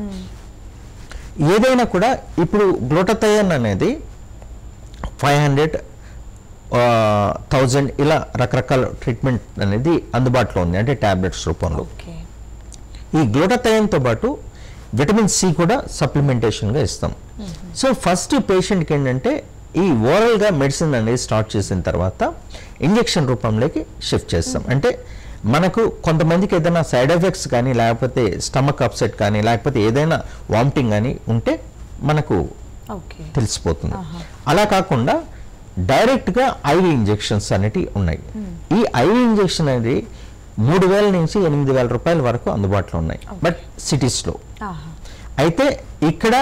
ఏదైనా కూడా ఇప్పుడు గ్లూటథైన్ అనేది ఫైవ్ హండ్రెడ్ థౌజండ్ ఇలా రకరకాల ట్రీట్మెంట్ అనేది అందుబాటులో ఉంది అంటే ట్యాబ్లెట్స్ రూపంలో ఓకే ఈ గ్లూటథైన్తో పాటు విటమిన్ సి కూడా సప్లిమెంటేషన్గా ఇస్తాం సో ఫస్ట్ పేషెంట్కి ఏంటంటే ఈ ఓరల్గా మెడిసిన్ అనేది స్టార్ట్ చేసిన తర్వాత ఇంజెక్షన్ రూపంలోకి షిఫ్ట్ చేస్తాం అంటే మనకు కొంతమందికి ఏదైనా సైడ్ ఎఫెక్ట్స్ కానీ లేకపోతే స్టమక్ అప్సెట్ కానీ లేకపోతే ఏదైనా వామిటింగ్ కానీ ఉంటే మనకు ఓకే తెలిసిపోతుంది అలా కాకుండా డైరెక్ట్గా ఐవి ఇంజెక్షన్స్ అనేటివి ఉన్నాయి ఈ ఐవి ఇంజెక్షన్ అనేది మూడు వేల నుంచి ఎనిమిది వేల రూపాయల వరకు అందుబాటులో ఉన్నాయి బట్ సిటీస్లో ఆహా అయితే ఇక్కడ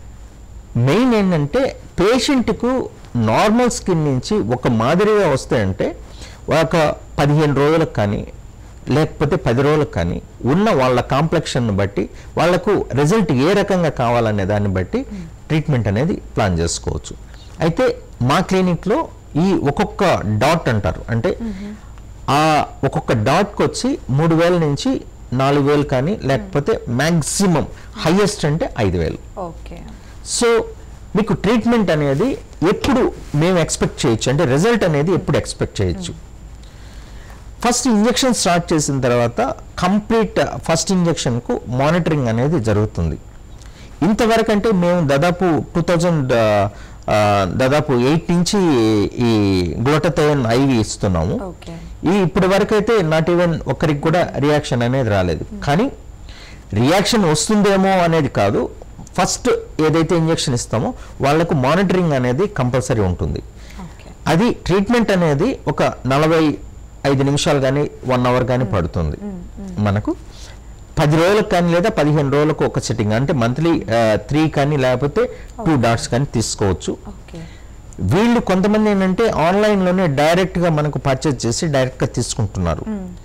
మెయిన్ ఏంటంటే పేషెంట్కు నార్మల్ స్కిన్ నుంచి ఒక మాదిరిగా వస్తాయంటే ఒక పదిహేను రోజులకు కానీ లేకపోతే పది రోజులకు కానీ ఉన్న వాళ్ళ కాంప్లెక్షన్ బట్టి వాళ్ళకు రిజల్ట్ ఏ రకంగా కావాలనే దాన్ని బట్టి ట్రీట్మెంట్ అనేది ప్లాన్ చేసుకోవచ్చు అయితే మా క్లినిక్లో ఈ ఒక్కొక్క డాట్ అంటారు అంటే ఆ ఒక్కొక్క డాట్కి వచ్చి మూడు వేల నుంచి నాలుగు వేలు కానీ లేకపోతే మ్యాక్సిమం హైయెస్ట్ అంటే ఐదు వేలు ఓకే సో మీకు ట్రీట్మెంట్ అనేది ఎప్పుడు మేము ఎక్స్పెక్ట్ చేయొచ్చు అంటే రిజల్ట్ అనేది ఎప్పుడు ఎక్స్పెక్ట్ చేయొచ్చు ఫస్ట్ ఇంజెక్షన్ స్టార్ట్ చేసిన తర్వాత కంప్లీట్ ఫస్ట్ ఇంజెక్షన్కు మానిటరింగ్ అనేది జరుగుతుంది ఇంతవరకు అంటే మేము దాదాపు టూ థౌజండ్ దాదాపు ఎయిట్ నుంచి ఈ గ్లోటథైన్ ఐవి ఇస్తున్నాము ఓకే ఈ ఇప్పటి వరకు అయితే నాట్ ఈవెన్ ఒక్కరికి కూడా రియాక్షన్ అనేది రాలేదు కానీ రియాక్షన్ వస్తుందేమో అనేది కాదు ఫస్ట్ ఏదైతే ఇంజెక్షన్ ఇస్తామో వాళ్ళకు మానిటరింగ్ అనేది కంపల్సరీ ఉంటుంది ఓకే అది ట్రీట్మెంట్ అనేది ఒక నలభై ఐదు నిమిషాలు కానీ వన్ అవర్ కానీ పడుతుంది మనకు పది రోజులకు కానీ లేదా పదిహేను రోజులకు ఒక సిట్టింగ్ అంటే మంత్లీ త్రీ కానీ లేకపోతే టూ డాట్స్ కానీ తీసుకోవచ్చు ఓకే వీళ్ళు కొంతమంది ఏంటంటే ఆన్లైన్లోనే డైరెక్ట్గా మనకు పర్చేజ్ చేసి డైరెక్ట్గా తీసుకుంటున్నారు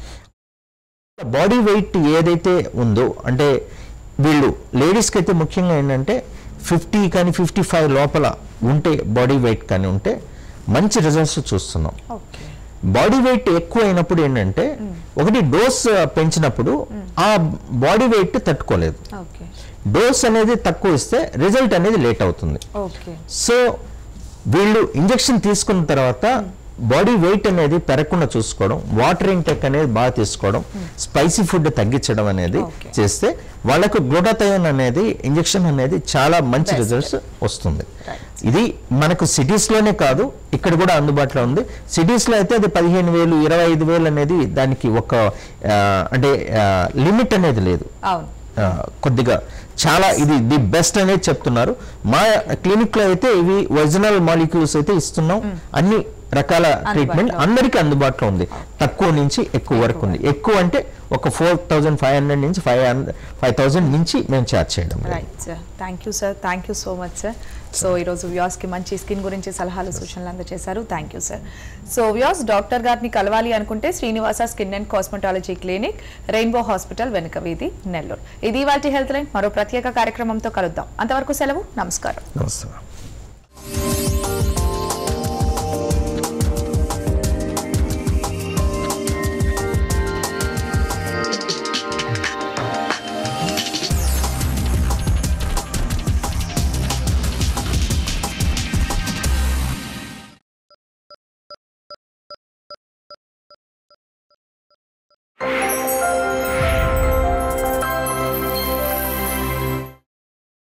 బాడీ వెయిట్ ఏదైతే ఉందో అంటే వీళ్ళు లేడీస్కి అయితే ముఖ్యంగా ఏంటంటే ఫిఫ్టీ కానీ ఫిఫ్టీ ఫైవ్ లోపల ఉంటే బాడీ వెయిట్ కానీ ఉంటే మంచి రిజల్ట్స్ చూస్తున్నాం ఓకే బాడీ వెయిట్ ఎక్కువ అయినప్పుడు ఏంటంటే ఒకటి డోస్ పెంచినప్పుడు ఆ బాడీ వెయిట్ తట్టుకోలేదు ఓకే డోస్ అనేది తక్కువ ఇస్తే రిజల్ట్ అనేది లేట్ అవుతుంది ఓకే సో వీళ్ళు ఇంజెక్షన్ తీసుకున్న తర్వాత బాడీ వెయిట్ అనేది పెరగకుండా చూసుకోవడం వాటర్ ఇంటెక్ అనేది బాగా తీసుకోవడం స్పైసీ ఫుడ్ తగ్గించడం అనేది Okay. చేస్తే వాళ్ళకు గ్లూటాథయోన్ అనేది ఇంజెక్షన్ అనేది చాలా మంచి Best. రిజల్ట్స్ వస్తుంది Right. ఇది మనకు cities లోనే కాదు ఇక్కడ కూడా అందుబాటులో ఉంది Cities లో అయితే అది పదిహేను వేలు ఇరవై ఐదు వేలు అనేది దానికి ఒక ఆ, అంటే లిమిట్ అనేది లేదు అవును ఆ, కొద్దిగా చాలా ఇది ది బెస్ట్ అనేది చెప్తున్నారు మా క్లినిక్ లో అయితే ఇవి ఒరిజినల్ మాలిక్యూల్స్ అయితే ఇస్తున్నాం అన్ని రకాల ట్రీట్మెంట్ అందుబాటులో. అందరికీ అందుబాటులో ఉంది తక్కువ నుంచి ఎక్కువ వరకు ఉంది ఎక్కువ అంటే ఒక ఫోర్ థౌజండ్ ఫైవ్ హండ్రెడ్ నుంచి ఫైవ్ హండ్రెడ్ ఫైవ్ థౌజండ్ నుంచి మేము ఛార్జ్ చేయడం లేదు. Right sir thank you sir thank you so much sir so ఈరోజు వ్యాస్కి మంచి స్కిన్ గురించి సలహాలు సూచనలు అందజేశారు thank you sir so Vyas doctor గారిని కలవాలి అనుకుంటే Srinivasa skin and cosmetology clinic Rainbow hospital వెనుక వీధి నెల్లూరు ఇది వాటి హెల్త్ లైన్ మరో ప్రత్యేక కార్యక్రమంతో కలుద్దాం అంతవరకు సెలవు నమస్కారం నమస్తే